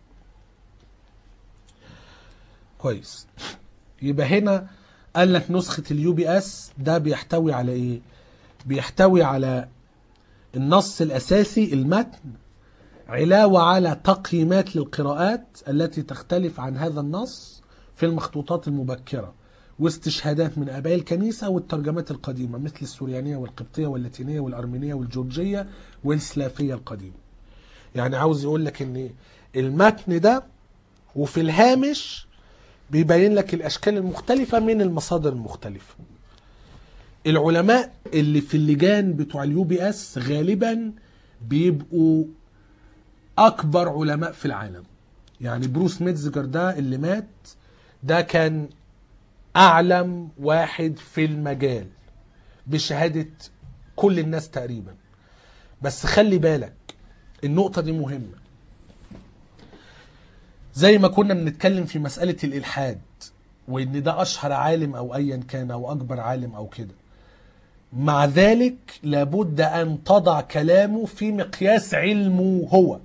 كويس يبقى هنا قال لك نسخة اليو بي اس ده بيحتوي على ايه بيحتوي على النص الاساسي المتن علاوة على تقييمات للقراءات التي تختلف عن هذا النص في المخطوطات المبكرة واستشهادات من اباء الكنيسة والترجمات القديمة مثل السوريانية والقبطية واللاتينية والارمينية والجورجية والسلافية القديمة يعني عاوز يقول لك ان المتن ده وفي الهامش بيبين لك الاشكال المختلفه من المصادر المختلفه العلماء اللي في اللجان بتوع اليو بي اس غالبا بيبقوا اكبر علماء في العالم يعني بروس ميتزجر ده اللي مات ده كان اعلم واحد في المجال بشهاده كل الناس تقريبا بس خلي بالك النقطه دي مهمه زي ما كنا بنتكلم في مسألة الإلحاد وإن ده أشهر عالم أو أيا كان أو أكبر عالم أو كده مع ذلك لابد أن تضع كلامه في مقياس علمه هو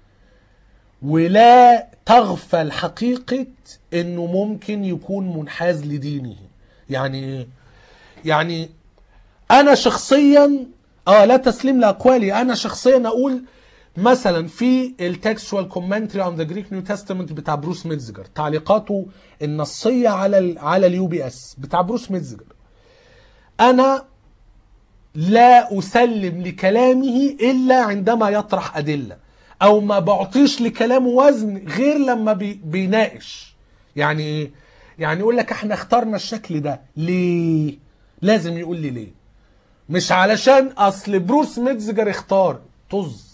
ولا تغفل حقيقة إنه ممكن يكون منحاز لدينه يعني إيه؟ يعني أنا شخصيا آه لا تسليم لأقوالي أنا شخصيا أقول مثلا في التكستوال كومنتري اون ذا جريك نيو تestament بتاع بروس ميتزجر تعليقاته النصيه على ال على اليو بي اس بتاع بروس ميتزجر انا لا اسلم لكلامه الا عندما يطرح ادله او ما بعطيش لكلامه وزن غير لما بي بيناقش يعني ايه يعني يقول لك احنا اخترنا الشكل ده ليه لازم يقول لي ليه مش علشان اصل بروس ميتزجر اختار طز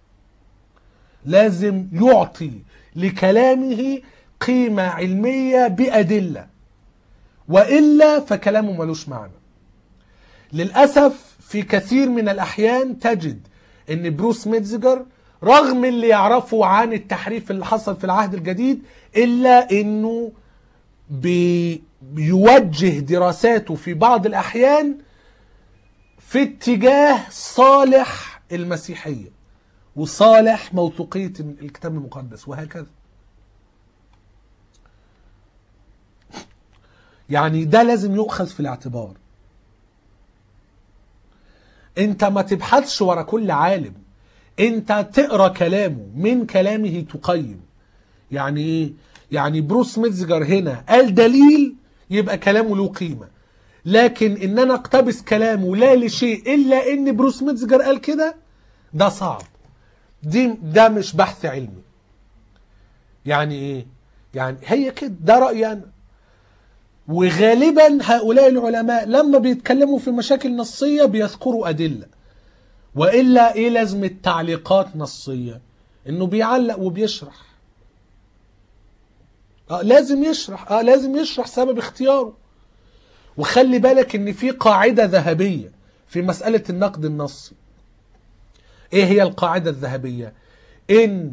لازم يعطي لكلامه قيمة علمية بأدلة وإلا فكلامه ملوش معنى للأسف في كثير من الأحيان تجد أن بروس ميتزجر رغم اللي يعرفه عن التحريف اللي حصل في العهد الجديد إلا أنه بي بيوجه دراساته في بعض الأحيان في اتجاه صالح المسيحيه وصالح موثوقية الكتاب المقدس وهكذا يعني ده لازم يؤخذ في الاعتبار انت ما تبحثش ورا كل عالم انت تقرا كلامه من كلامه تقيم يعني ايه يعني بروس ميتزجر هنا قال دليل يبقى كلامه له قيمه لكن ان انا اقتبس كلامه لا لشيء الا ان بروس ميتزجر قال كده ده صعب دي ده مش بحث علمي يعني ايه يعني هي كده ده رايي انا وغالبا هؤلاء العلماء لما بيتكلموا في مشاكل نصيه بيذكروا ادله والا ايه لازمه تعليقات نصيه انه بيعلق وبيشرح اه لازم يشرح اه لازم يشرح سبب اختياره وخلي بالك ان في قاعده ذهبيه في مساله النقد النصي ايه هي القاعدة الذهبية ان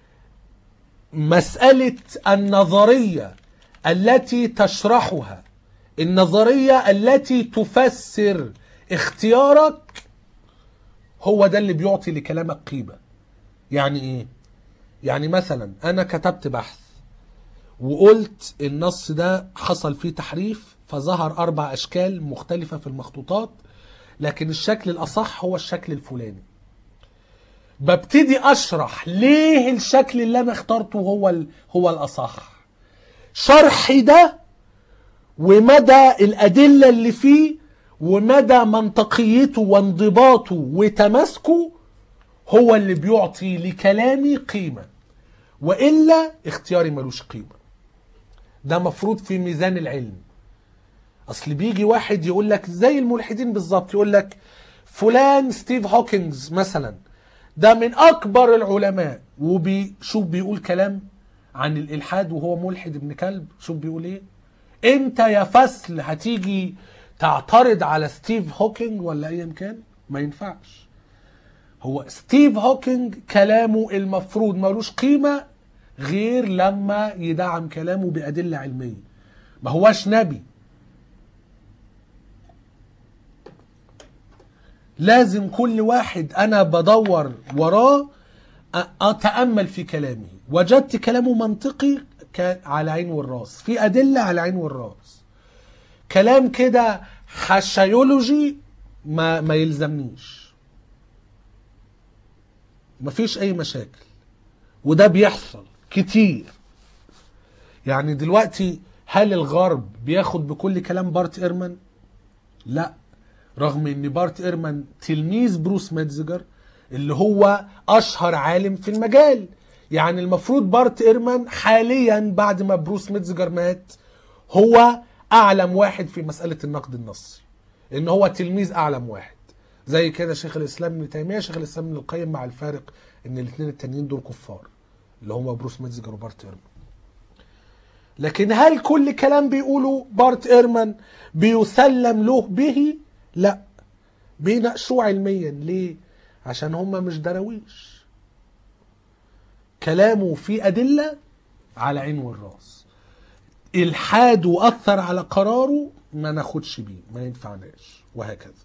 مسألة النظرية التي تشرحها النظرية التي تفسر اختيارك هو ده اللي بيعطي لكلامك قيمة يعني ايه يعني مثلا انا كتبت بحث وقلت النص ده حصل فيه تحريف فظهر اربع اشكال مختلفة في المخطوطات لكن الشكل الاصح هو الشكل الفلاني ببتدي اشرح ليه الشكل اللي انا اخترته هو ال... هو الاصح شرحي ده ومدى الادله اللي فيه ومدى منطقيته وانضباطه وتماسكه هو اللي بيعطي لكلامي قيمه والا اختياري ملوش قيمه ده مفروض في ميزان العلم اصل بيجي واحد يقول لك زي الملحدين بالظبط يقول لك فلان ستيف هوكينجز مثلا ده من اكبر العلماء وبيشوف بيقول كلام عن الالحاد وهو ملحد ابن كلب شوف بيقول ايه انت يا فسل هتيجي تعترض على ستيف هوكينج ولا ايا كان ما ينفعش هو ستيف هوكينج كلامه المفروض ملوش قيمة غير لما يدعم كلامه بأدلة علمية ما هواش نبي لازم كل واحد انا بدور وراه أ- اتامل في كلامه وجدت كلامه منطقي ك- على عين والراس في ادله على عين والراس كلام كده حشيولوجي ما ما يلزمنيش مفيش اي مشاكل وده بيحصل كتير يعني دلوقتي هل الغرب بياخد بكل كلام بارت ايرمان لا رغم ان بارت ايرمان تلميذ بروس ميتزجر اللي هو اشهر عالم في المجال يعني المفروض بارت ايرمان حاليا بعد ما بروس ميتزجر مات هو اعلم واحد في مساله النقد النصي ان هو تلميذ اعلم واحد زي كده شيخ الاسلام ابن تيميه شيخ الاسلام ابن القيم مع الفارق ان الاثنين التانيين دول كفار اللي هم بروس ميتزجر وبارت ايرمان لكن هل كل كلام بيقوله بارت ايرمان بيسلم له به لا بيناقشوه علميا ليه عشان هم مش دراويش كلامه فيه أدلة على عين والراس الحاد وأثر على قراره ما ناخدش بيه ما ينفعناش وهكذا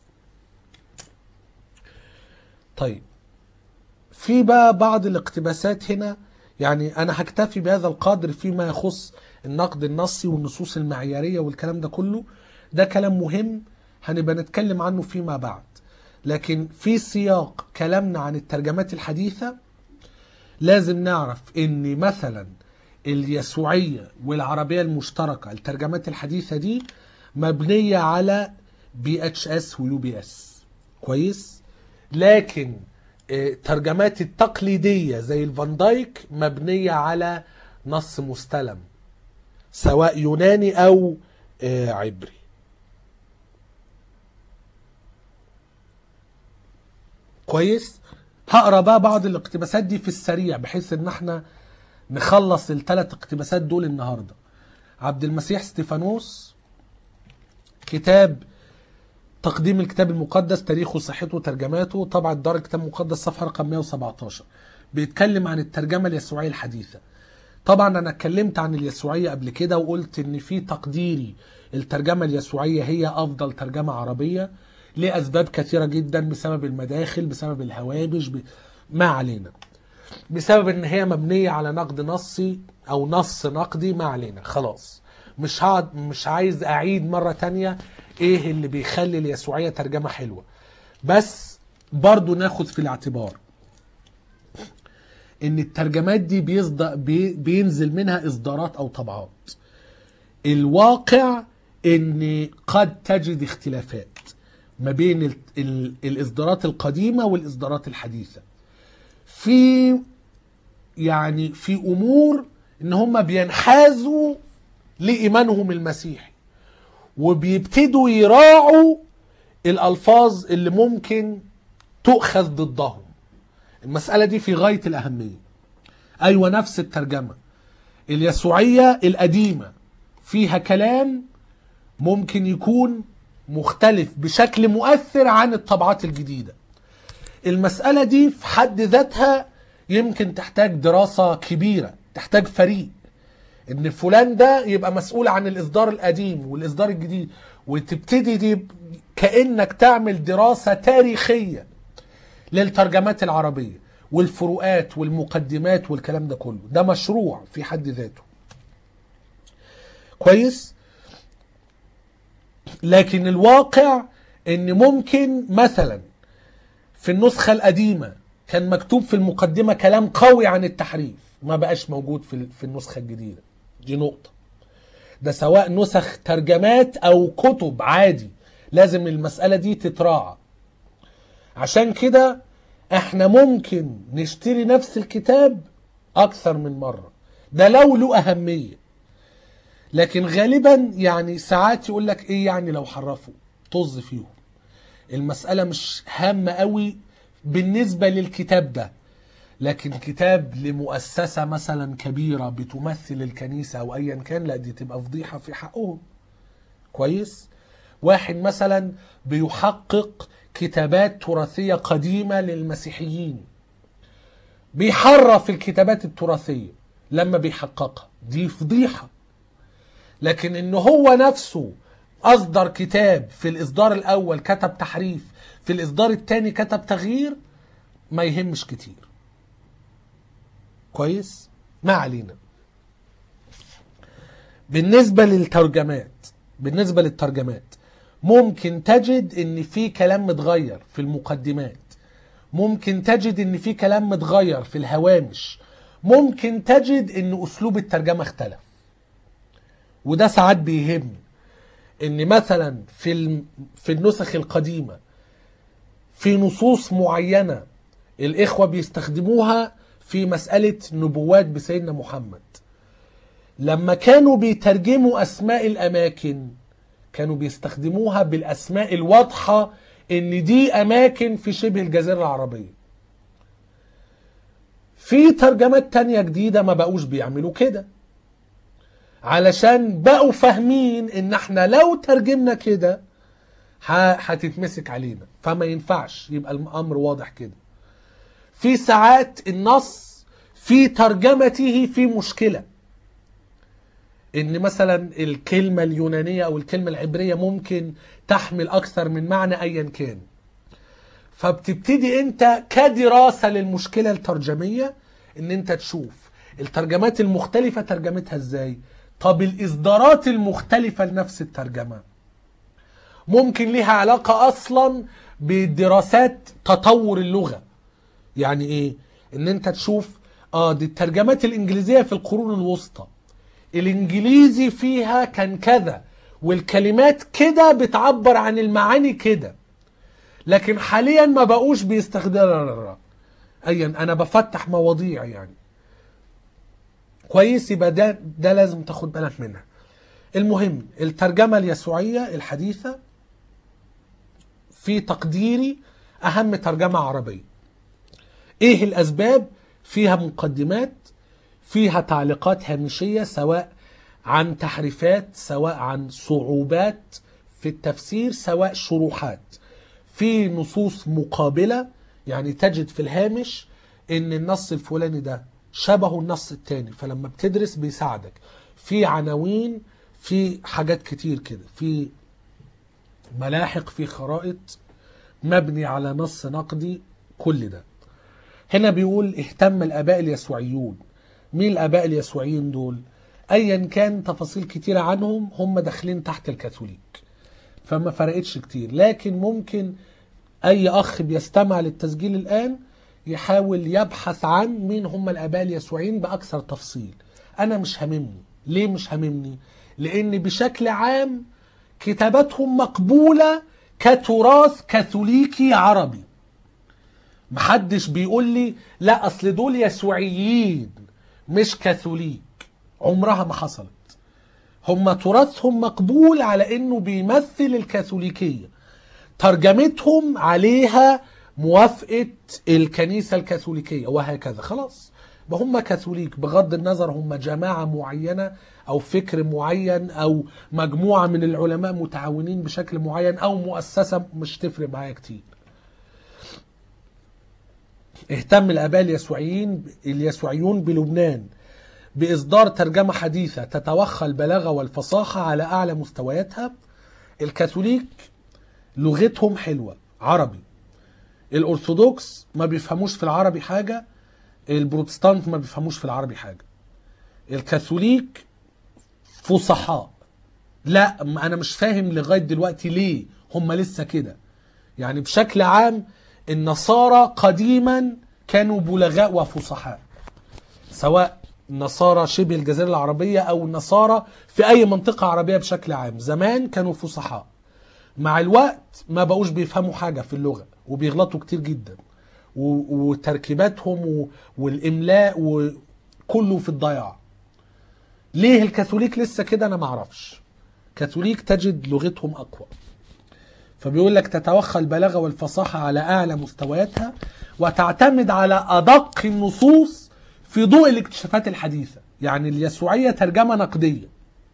طيب في بقى بعض الاقتباسات هنا يعني انا هكتفي بهذا القدر فيما يخص النقد النصي والنصوص المعياريه والكلام ده كله ده كلام مهم هنبقى نتكلم عنه فيما بعد لكن في سياق كلامنا عن الترجمات الحديثه لازم نعرف ان مثلا اليسوعيه والعربيه المشتركه الترجمات الحديثه دي مبنيه على بي اتش اس ويو بي اس كويس لكن الترجمات التقليديه زي الفان دايك مبنيه على نص مستلم سواء يوناني او عبري كويس هقرا بقى بعض الاقتباسات دي في السريع بحيث ان احنا نخلص الثلاث اقتباسات دول النهارده عبد المسيح ستيفانوس كتاب تقديم الكتاب المقدس تاريخه صحته ترجماته طبعا دار الكتاب المقدس صفحه رقم 117 بيتكلم عن الترجمه اليسوعيه الحديثه طبعا انا اتكلمت عن اليسوعيه قبل كده وقلت ان في تقديري الترجمه اليسوعيه هي افضل ترجمه عربيه لاسباب كثيره جدا بسبب المداخل بسبب الهوامش ب... ما علينا بسبب ان هي مبنيه على نقد نصي او نص نقدي ما علينا خلاص مش هقعد مش عايز اعيد مره تانية ايه اللي بيخلي اليسوعيه ترجمه حلوه بس برضو ناخد في الاعتبار ان الترجمات دي بيصدق بي بينزل منها اصدارات او طبعات الواقع ان قد تجد اختلافات ما بين ال ال الاصدارات القديمه والاصدارات الحديثه في يعني في امور ان هم بينحازوا لايمانهم المسيحي وبيبتدوا يراعوا الالفاظ اللي ممكن تؤخذ ضدهم المساله دي في غايه الاهميه ايوه نفس الترجمه اليسوعيه القديمه فيها كلام ممكن يكون مختلف بشكل مؤثر عن الطبعات الجديده المساله دي في حد ذاتها يمكن تحتاج دراسه كبيره تحتاج فريق ان فلان ده يبقى مسؤول عن الاصدار القديم والاصدار الجديد وتبتدي دي كانك تعمل دراسه تاريخيه للترجمات العربية والفروقات والمقدمات والكلام ده كله ده مشروع في حد ذاته كويس لكن الواقع ان ممكن مثلا في النسخة القديمة كان مكتوب في المقدمة كلام قوي عن التحريف ما بقاش موجود في في النسخة الجديدة دي نقطة ده سواء نسخ ترجمات او كتب عادي لازم المسألة دي تتراعى عشان كده احنا ممكن نشتري نفس الكتاب اكثر من مرة ده لو له اهمية لكن غالبا يعني ساعات يقول لك ايه يعني لو حرفوا طز فيهم المسألة مش هامة قوي بالنسبة للكتاب ده لكن كتاب لمؤسسة مثلا كبيرة بتمثل الكنيسة أو أيا كان لا دي تبقى فضيحة في حقهم كويس واحد مثلا بيحقق كتابات تراثية قديمة للمسيحيين بيحرف الكتابات التراثية لما بيحققها دي فضيحة لكن ان هو نفسه اصدر كتاب في الاصدار الاول كتب تحريف في الاصدار الثاني كتب تغيير ما يهمش كتير كويس ما علينا بالنسبه للترجمات بالنسبه للترجمات ممكن تجد ان في كلام متغير في المقدمات ممكن تجد ان في كلام متغير في الهوامش ممكن تجد ان اسلوب الترجمه اختلف وده ساعات بيهمني ان مثلا في الم- في النسخ القديمه في نصوص معينه الاخوه بيستخدموها في مساله نبوات بسيدنا محمد لما كانوا بيترجموا اسماء الاماكن كانوا بيستخدموها بالاسماء الواضحه ان دي اماكن في شبه الجزيره العربيه في ترجمات تانية جديدة ما بقوش بيعملوا كده علشان بقوا فاهمين ان احنا لو ترجمنا كده ه- هتتمسك علينا فما ينفعش يبقى الامر واضح كده في ساعات النص في ترجمته في مشكلة ان مثلا الكلمة اليونانية او الكلمة العبرية ممكن تحمل اكثر من معنى ايا كان فبتبتدي انت كدراسة للمشكلة الترجمية ان انت تشوف الترجمات المختلفة ترجمتها ازاي طب الاصدارات المختلفة لنفس الترجمة ممكن ليها علاقة اصلا بدراسات تطور اللغة يعني ايه ان انت تشوف اه دي الترجمات الانجليزية في القرون الوسطى الانجليزي فيها كان كذا والكلمات كده بتعبر عن المعاني كده لكن حاليا ما بقوش بيستخدموا ايا انا بفتح مواضيع يعني كويس يبقى ده ده لازم تاخد بالك منها المهم الترجمة اليسوعية الحديثة في تقديري أهم ترجمة عربية إيه الأسباب فيها مقدمات فيها تعليقات هامشية سواء عن تحريفات سواء عن صعوبات في التفسير سواء شروحات في نصوص مقابلة يعني تجد في الهامش ان النص الفلاني ده شبهه النص التاني فلما بتدرس بيساعدك في عناوين في حاجات كتير كده في ملاحق في خرائط مبني على نص نقدي كل ده هنا بيقول اهتم الاباء اليسوعيون مين الاباء اليسوعيين دول ايا كان تفاصيل كتيرة عنهم هم داخلين تحت الكاثوليك فما فرقتش كتير لكن ممكن اي اخ بيستمع للتسجيل الان يحاول يبحث عن مين هم الاباء اليسوعيين باكثر تفصيل انا مش هاممني ليه مش هاممني لان بشكل عام كتاباتهم مقبولة كتراث كاثوليكي عربي محدش بيقول لي لا اصل دول يسوعيين مش كاثوليك عمرها ما حصلت هم تراثهم مقبول على انه بيمثل الكاثوليكيه ترجمتهم عليها موافقه الكنيسه الكاثوليكيه وهكذا خلاص ما هم كاثوليك بغض النظر هم جماعه معينه او فكر معين او مجموعه من العلماء متعاونين بشكل معين او مؤسسه مش تفرق معايا كتير اهتم الاباء اليسوعيين اليسوعيون بلبنان باصدار ترجمه حديثه تتوخى البلاغه والفصاحه على اعلى مستوياتها الكاثوليك لغتهم حلوه عربي الأرثوذكس ما بيفهموش في العربي حاجة البروتستانت ما بيفهموش في العربي حاجة الكاثوليك فصحاء لا ما انا مش فاهم لغايه دلوقتي ليه هم لسه كده يعني بشكل عام النصارى قديما كانوا بلغاء وفصحاء سواء نصارى شبه الجزيره العربيه او النصارى في اي منطقه عربيه بشكل عام زمان كانوا فصحاء مع الوقت ما بقوش بيفهموا حاجه في اللغه وبيغلطوا كتير جدا و- وتركيباتهم و- والاملاء وكله في الضياع ليه الكاثوليك لسه كده انا ما اعرفش كاثوليك تجد لغتهم اقوى فبيقول لك تتوخى البلاغه والفصاحه على اعلى مستوياتها وتعتمد على ادق النصوص في ضوء الاكتشافات الحديثه يعني اليسوعيه ترجمه نقديه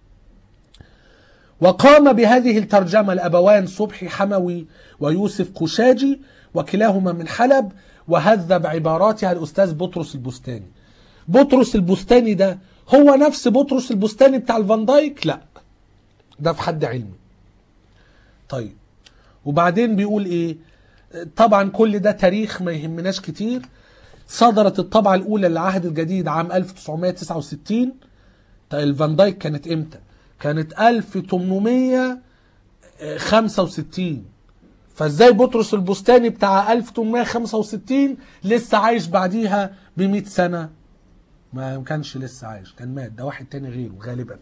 وقام بهذه الترجمة الأبوان صبحي حموي ويوسف قشاجي وكلاهما من حلب وهذب عباراتها الأستاذ بطرس البستاني بطرس البستاني ده هو نفس بطرس البستاني بتاع الفان دايك لا ده في حد علمي طيب وبعدين بيقول ايه طبعا كل ده تاريخ ما يهمناش كتير صدرت الطبعة الأولى للعهد الجديد عام 1969 طيب الفان دايك كانت امتى؟ كانت 1865 فازاي بطرس البستاني بتاع 1865 لسه عايش بعديها ب 100 سنة ما كانش لسه عايش كان مات ده واحد تاني غيره غالبا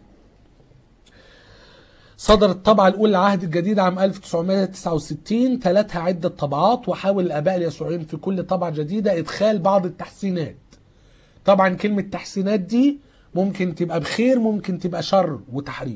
صدرت الطبعة الأولى للعهد الجديد عام 1969 تلتها عدة طبعات وحاول الآباء اليسوعيين في كل طبعة جديدة إدخال بعض التحسينات طبعا كلمة تحسينات دي ممكن تبقى بخير ممكن تبقى شر وتحريف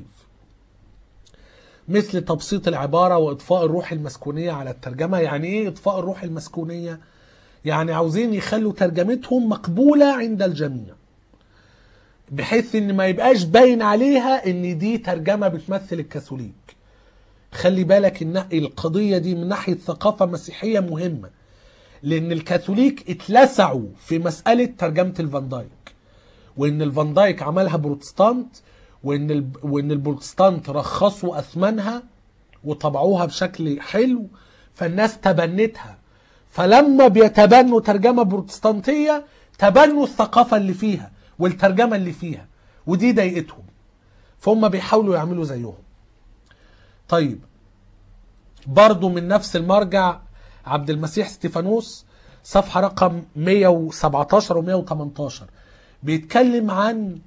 مثل تبسيط العبارة وإضفاء الروح المسكونية على الترجمة يعني إيه إضفاء الروح المسكونية؟ يعني عاوزين يخلوا ترجمتهم مقبولة عند الجميع بحيث ان ما يبقاش باين عليها ان دي ترجمة بتمثل الكاثوليك خلي بالك ان القضية دي من ناحية ثقافة مسيحية مهمة لان الكاثوليك اتلسعوا في مسألة ترجمة الفان دايك وان الفان دايك عملها بروتستانت وان ال... وان البروتستانت رخصوا اثمانها وطبعوها بشكل حلو فالناس تبنتها فلما بيتبنوا ترجمه بروتستانتيه تبنوا الثقافه اللي فيها والترجمه اللي فيها ودي ضايقتهم فهم بيحاولوا يعملوا زيهم طيب برضو من نفس المرجع عبد المسيح ستيفانوس صفحة رقم 117 و 118 بيتكلم عن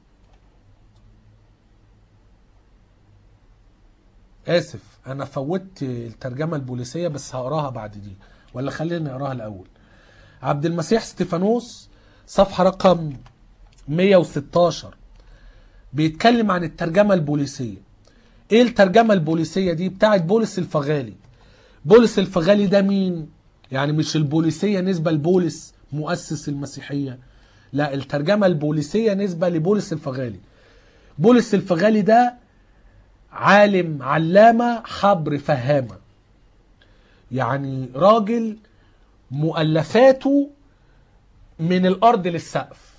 آسف أنا فوتت الترجمة البوليسية بس هقراها بعد دي ولا خلينا نقراها الأول عبد المسيح ستيفانوس صفحة رقم 116 بيتكلم عن الترجمة البوليسية ايه الترجمة البوليسية دي بتاعت بولس الفغالي بولس الفغالي ده مين يعني مش البوليسية نسبة لبولس مؤسس المسيحية لا الترجمة البوليسية نسبة لبولس الفغالي بولس الفغالي ده عالم علامة حبر فهامة يعني راجل مؤلفاته من الأرض للسقف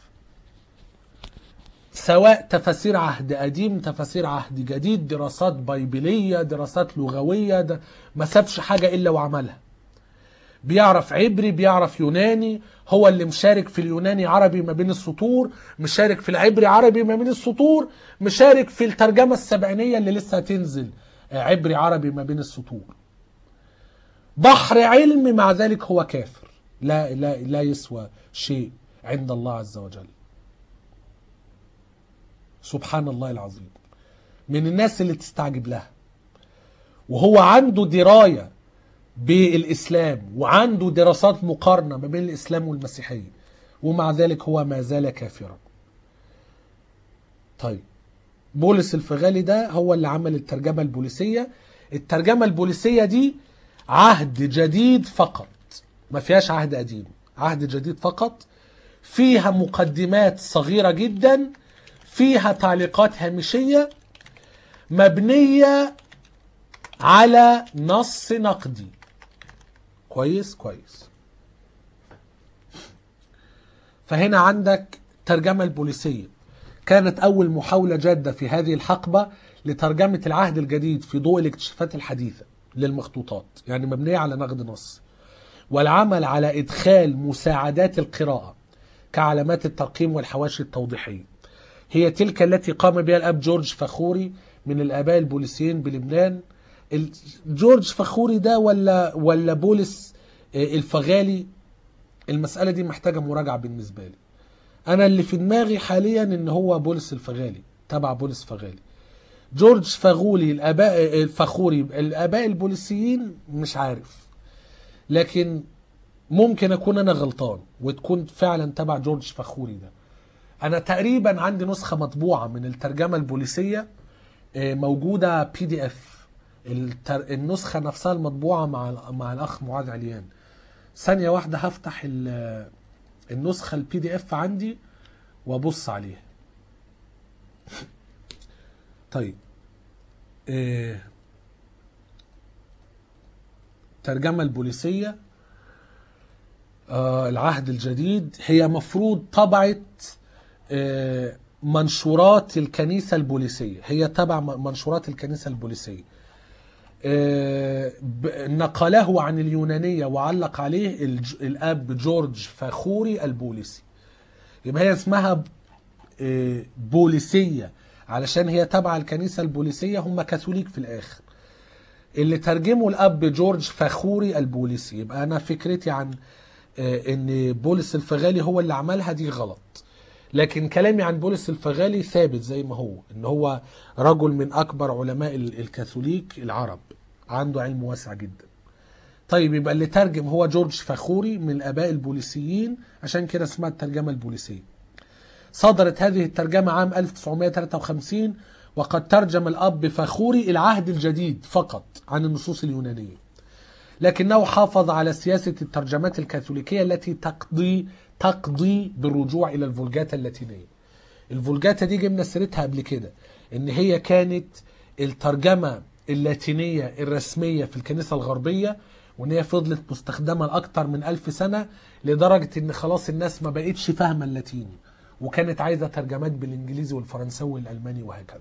سواء تفاسير عهد قديم تفاسير عهد جديد دراسات بيبلية دراسات لغوية ده ما سابش حاجة إلا وعملها بيعرف عبري بيعرف يوناني هو اللي مشارك في اليوناني عربي ما بين السطور مشارك في العبري عربي ما بين السطور مشارك في الترجمة السبعينية اللي لسه هتنزل عبري عربي ما بين السطور بحر علم مع ذلك هو كافر لا لا لا يسوى شيء عند الله عز وجل سبحان الله العظيم من الناس اللي تستعجب لها وهو عنده دراية بالإسلام وعنده دراسات مقارنة ما بين الإسلام والمسيحية ومع ذلك هو ما زال كافرا طيب بولس الفغالي ده هو اللي عمل الترجمة البوليسية الترجمة البوليسية دي عهد جديد فقط ما فيهاش عهد قديم عهد جديد فقط فيها مقدمات صغيرة جدا فيها تعليقات هامشية مبنية على نص نقدي كويس كويس فهنا عندك ترجمة البوليسية كانت أول محاولة جادة في هذه الحقبة لترجمة العهد الجديد في ضوء الاكتشافات الحديثة للمخطوطات يعني مبنية على نقد نص والعمل على إدخال مساعدات القراءة كعلامات الترقيم والحواشي التوضيحية هي تلك التي قام بها الأب جورج فخوري من الآباء البوليسيين بلبنان ال- جورج فخوري ده ولا ولا بولس آه، الفغالي المسألة دي محتاجة مراجعة بالنسبة لي أنا اللي في دماغي حاليا إن هو بولس الفغالي تبع بولس فغالي جورج فغولي الآباء الفخوري الآباء البوليسيين مش عارف لكن ممكن أكون أنا غلطان وتكون فعلا تبع جورج فخوري ده أنا تقريبا عندي نسخة مطبوعة من الترجمة البوليسية آه، موجودة بي دي اف النسخة نفسها المطبوعة مع مع الأخ معاذ عليان ثانية واحدة هفتح ال- النسخة البي دي اف عندي وابص عليها طيب إيه الترجمة البوليسية آه العهد الجديد هي مفروض طبعت آه منشورات الكنيسة البوليسية هي تبع م- منشورات الكنيسة البوليسية آه، ب- نقله عن اليونانية وعلق عليه الج- الأب جورج فخوري البوليسي يبقى هي اسمها آه، بوليسية علشان هي تبع الكنيسة البوليسية هم كاثوليك في الآخر اللي ترجمه الأب جورج فخوري البوليسي يبقى أنا فكرتي عن آه، إن بولس الفغالي هو اللي عملها دي غلط لكن كلامي عن بولس الفغالي ثابت زي ما هو ان هو رجل من اكبر علماء ال- الكاثوليك العرب عنده علم واسع جدا طيب يبقى اللي ترجم هو جورج فخوري من الاباء البوليسيين عشان كده اسمها الترجمه البوليسيه صدرت هذه الترجمه عام 1953 وقد ترجم الاب فخوري العهد الجديد فقط عن النصوص اليونانيه لكنه حافظ على سياسة الترجمات الكاثوليكية التي تقضي تقضي بالرجوع إلى الفولجاتا اللاتينية الفولجاتا دي جبنا سيرتها قبل كده إن هي كانت الترجمة اللاتينية الرسمية في الكنيسة الغربية وإن هي فضلت مستخدمة لأكتر من ألف سنة لدرجة إن خلاص الناس ما بقتش فاهمة اللاتيني وكانت عايزة ترجمات بالإنجليزي والفرنساوي والألماني وهكذا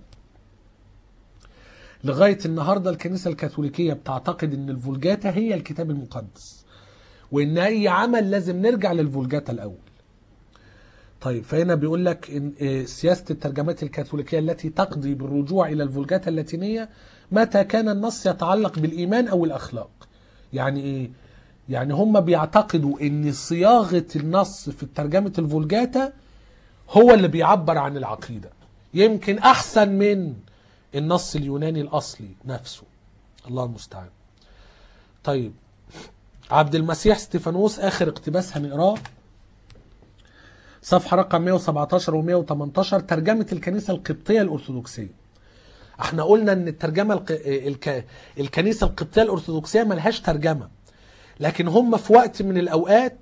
لغايه النهارده الكنيسه الكاثوليكيه بتعتقد ان الفولجاتا هي الكتاب المقدس وان اي عمل لازم نرجع للفولجاتا الاول طيب فهنا بيقول لك ان آه، سياسه الترجمات الكاثوليكيه التي تقضي بالرجوع الى الفولجاتا اللاتينيه متى كان النص يتعلق بالايمان او الاخلاق يعني ايه يعني هم بيعتقدوا ان صياغه النص في ترجمه الفولجاتا هو اللي بيعبر عن العقيده يمكن احسن من النص اليوناني الاصلي نفسه الله المستعان طيب عبد المسيح ستيفانوس اخر اقتباس هنقراه صفحه رقم 117 و 118 ترجمه الكنيسه القبطيه الارثوذكسيه احنا قلنا ان الترجمه الق... الك... الكنيسه القبطيه الارثوذكسيه ملهاش ترجمه لكن هم في وقت من الاوقات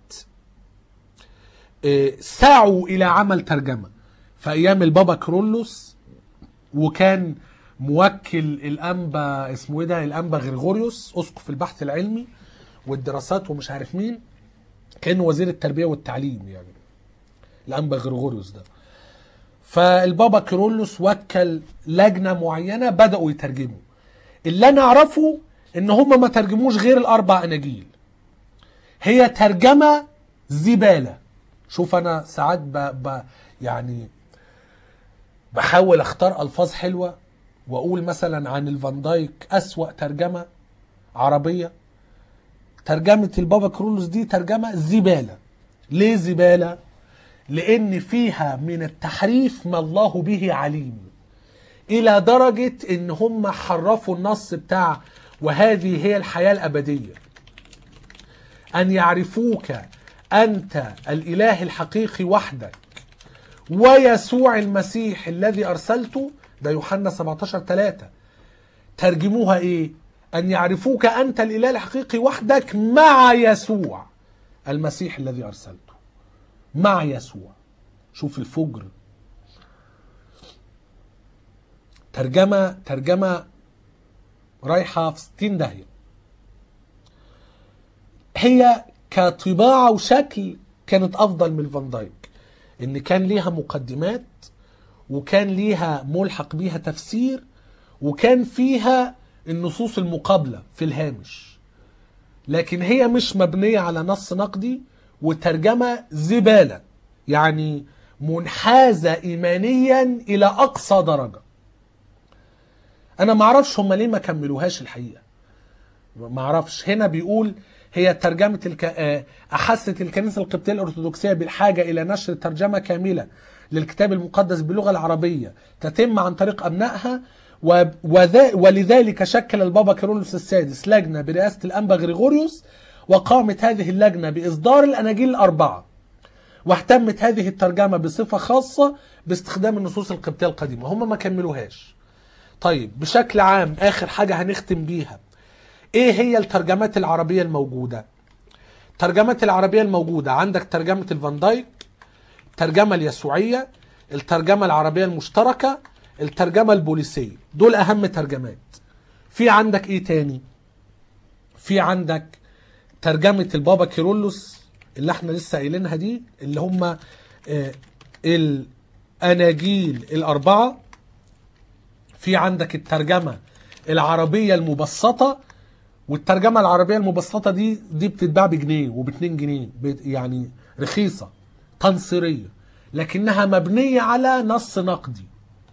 آه، سعوا الى عمل ترجمه في ايام البابا كرولوس وكان موكل الانبا اسمه ايه ده الانبا غريغوريوس اسقف البحث العلمي والدراسات ومش عارف مين كان وزير التربيه والتعليم يعني الانبا غريغوريوس ده فالبابا كيرلس وكل لجنه معينه بداوا يترجموا اللي انا اعرفه ان هم ما ترجموش غير الاربع اناجيل هي ترجمه زباله شوف انا ساعات ب... ب... يعني بحاول اختار الفاظ حلوه واقول مثلا عن الفان دايك اسوا ترجمه عربيه ترجمه البابا كرولوس دي ترجمه زباله ليه زباله لان فيها من التحريف ما الله به عليم الى درجه ان هم حرفوا النص بتاع وهذه هي الحياه الابديه ان يعرفوك انت الاله الحقيقي وحدك ويسوع المسيح الذي ارسلته ده يوحنا 17 3 ترجموها ايه ان يعرفوك انت الاله الحقيقي وحدك مع يسوع المسيح الذي ارسلته مع يسوع شوف الفجر ترجمه ترجمه رايحه في 60 داهيه هي كطباعه وشكل كانت افضل من الفان دايك ان كان ليها مقدمات وكان ليها ملحق بيها تفسير وكان فيها النصوص المقابله في الهامش لكن هي مش مبنية على نص نقدي وترجمة زبالة يعني منحازة إيمانيا إلى أقصى درجة أنا معرفش هم ليه ما كملوهاش الحقيقة معرفش هنا بيقول هي ترجمة الك... آه، أحست الكنيسة القبطية الأرثوذكسية بالحاجة إلى نشر ترجمة كاملة للكتاب المقدس باللغة العربية تتم عن طريق أبنائها و... وذا... ولذلك شكل البابا كيرلس السادس لجنة برئاسة الأنبا غريغوريوس وقامت هذه اللجنة بإصدار الأناجيل الأربعة واهتمت هذه الترجمة بصفة خاصة باستخدام النصوص القبطية القديمة هم ما كملوهاش طيب بشكل عام آخر حاجة هنختم بيها ايه هي الترجمات العربية الموجودة الترجمات العربية الموجودة عندك ترجمة الفان دايك الترجمة اليسوعية الترجمة العربية المشتركة الترجمة البوليسية دول أهم ترجمات في عندك ايه تاني في عندك ترجمة البابا كيرلس اللي احنا لسه قايلينها دي اللي هم آه، الأناجيل الأربعة في عندك الترجمة العربية المبسطة والترجمة العربية المبسطة دي دي بتتباع بجنيه وباتنين جنيه بت- يعني رخيصة تنصيرية لكنها مبنية على نص نقدي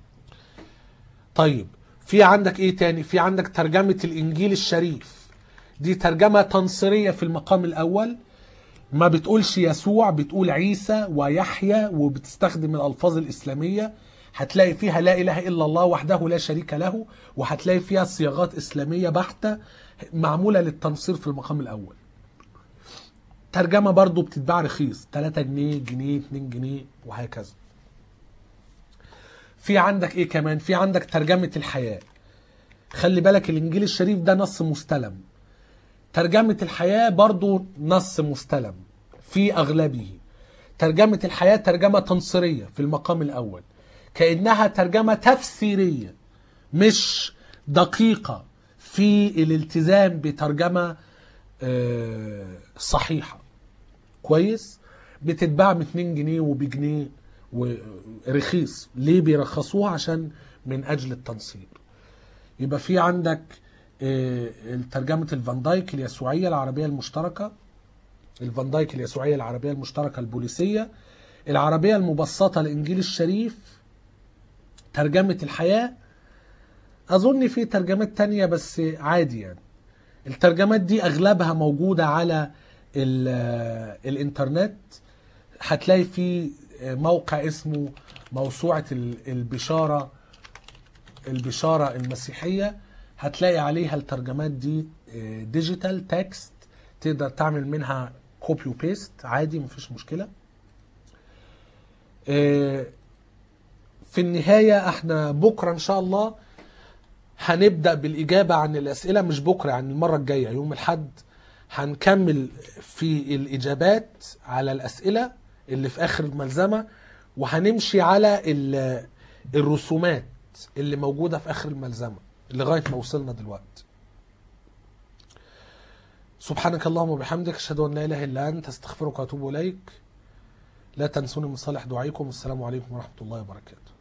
طيب في عندك ايه تاني في عندك ترجمة الانجيل الشريف دي ترجمة تنصيرية في المقام الاول ما بتقولش يسوع بتقول عيسى ويحيى وبتستخدم الالفاظ الاسلاميه هتلاقي فيها لا اله الا الله وحده لا شريك له وهتلاقي فيها صياغات اسلاميه بحته معموله للتنصير في المقام الاول ترجمه برضو بتتباع رخيص 3 جنيه جنيه 2 جنيه وهكذا في عندك ايه كمان في عندك ترجمه الحياه خلي بالك الانجيل الشريف ده نص مستلم ترجمة الحياة برضو نص مستلم في أغلبه ترجمة الحياة ترجمة تنصيرية في المقام الأول كأنها ترجمة تفسيرية مش دقيقة في الالتزام بترجمة آه، صحيحة كويس بتتباع ب 2 جنيه وبجنيه ورخيص ليه بيرخصوها عشان من أجل التنصير يبقى في عندك آه، ترجمة الفان دايك اليسوعية العربية المشتركة الفان دايك اليسوعية العربية المشتركة البوليسية العربية المبسطة لإنجيل الشريف ترجمة الحياة أظن في ترجمات تانية بس عادي يعني الترجمات دي أغلبها موجودة على ال- الإنترنت هتلاقي في موقع اسمه موسوعة ال- البشارة البشارة المسيحية هتلاقي عليها الترجمات دي آه، ديجيتال تكست تقدر تعمل منها كوبي وبيست عادي مفيش مشكلة آه، في النهاية احنا بكرة ان شاء الله هنبدأ بالإجابة عن الأسئلة مش بكرة يعني المرة الجاية يوم الحد هنكمل في الإجابات على الأسئلة اللي في آخر الملزمة وهنمشي على ال- الرسومات اللي موجودة في آخر الملزمة لغاية ما وصلنا دلوقتي سبحانك اللهم وبحمدك أشهد أن لا إله إلا أنت أستغفرك وأتوب إليك لا تنسوني من صالح دعائكم والسلام عليكم ورحمة الله وبركاته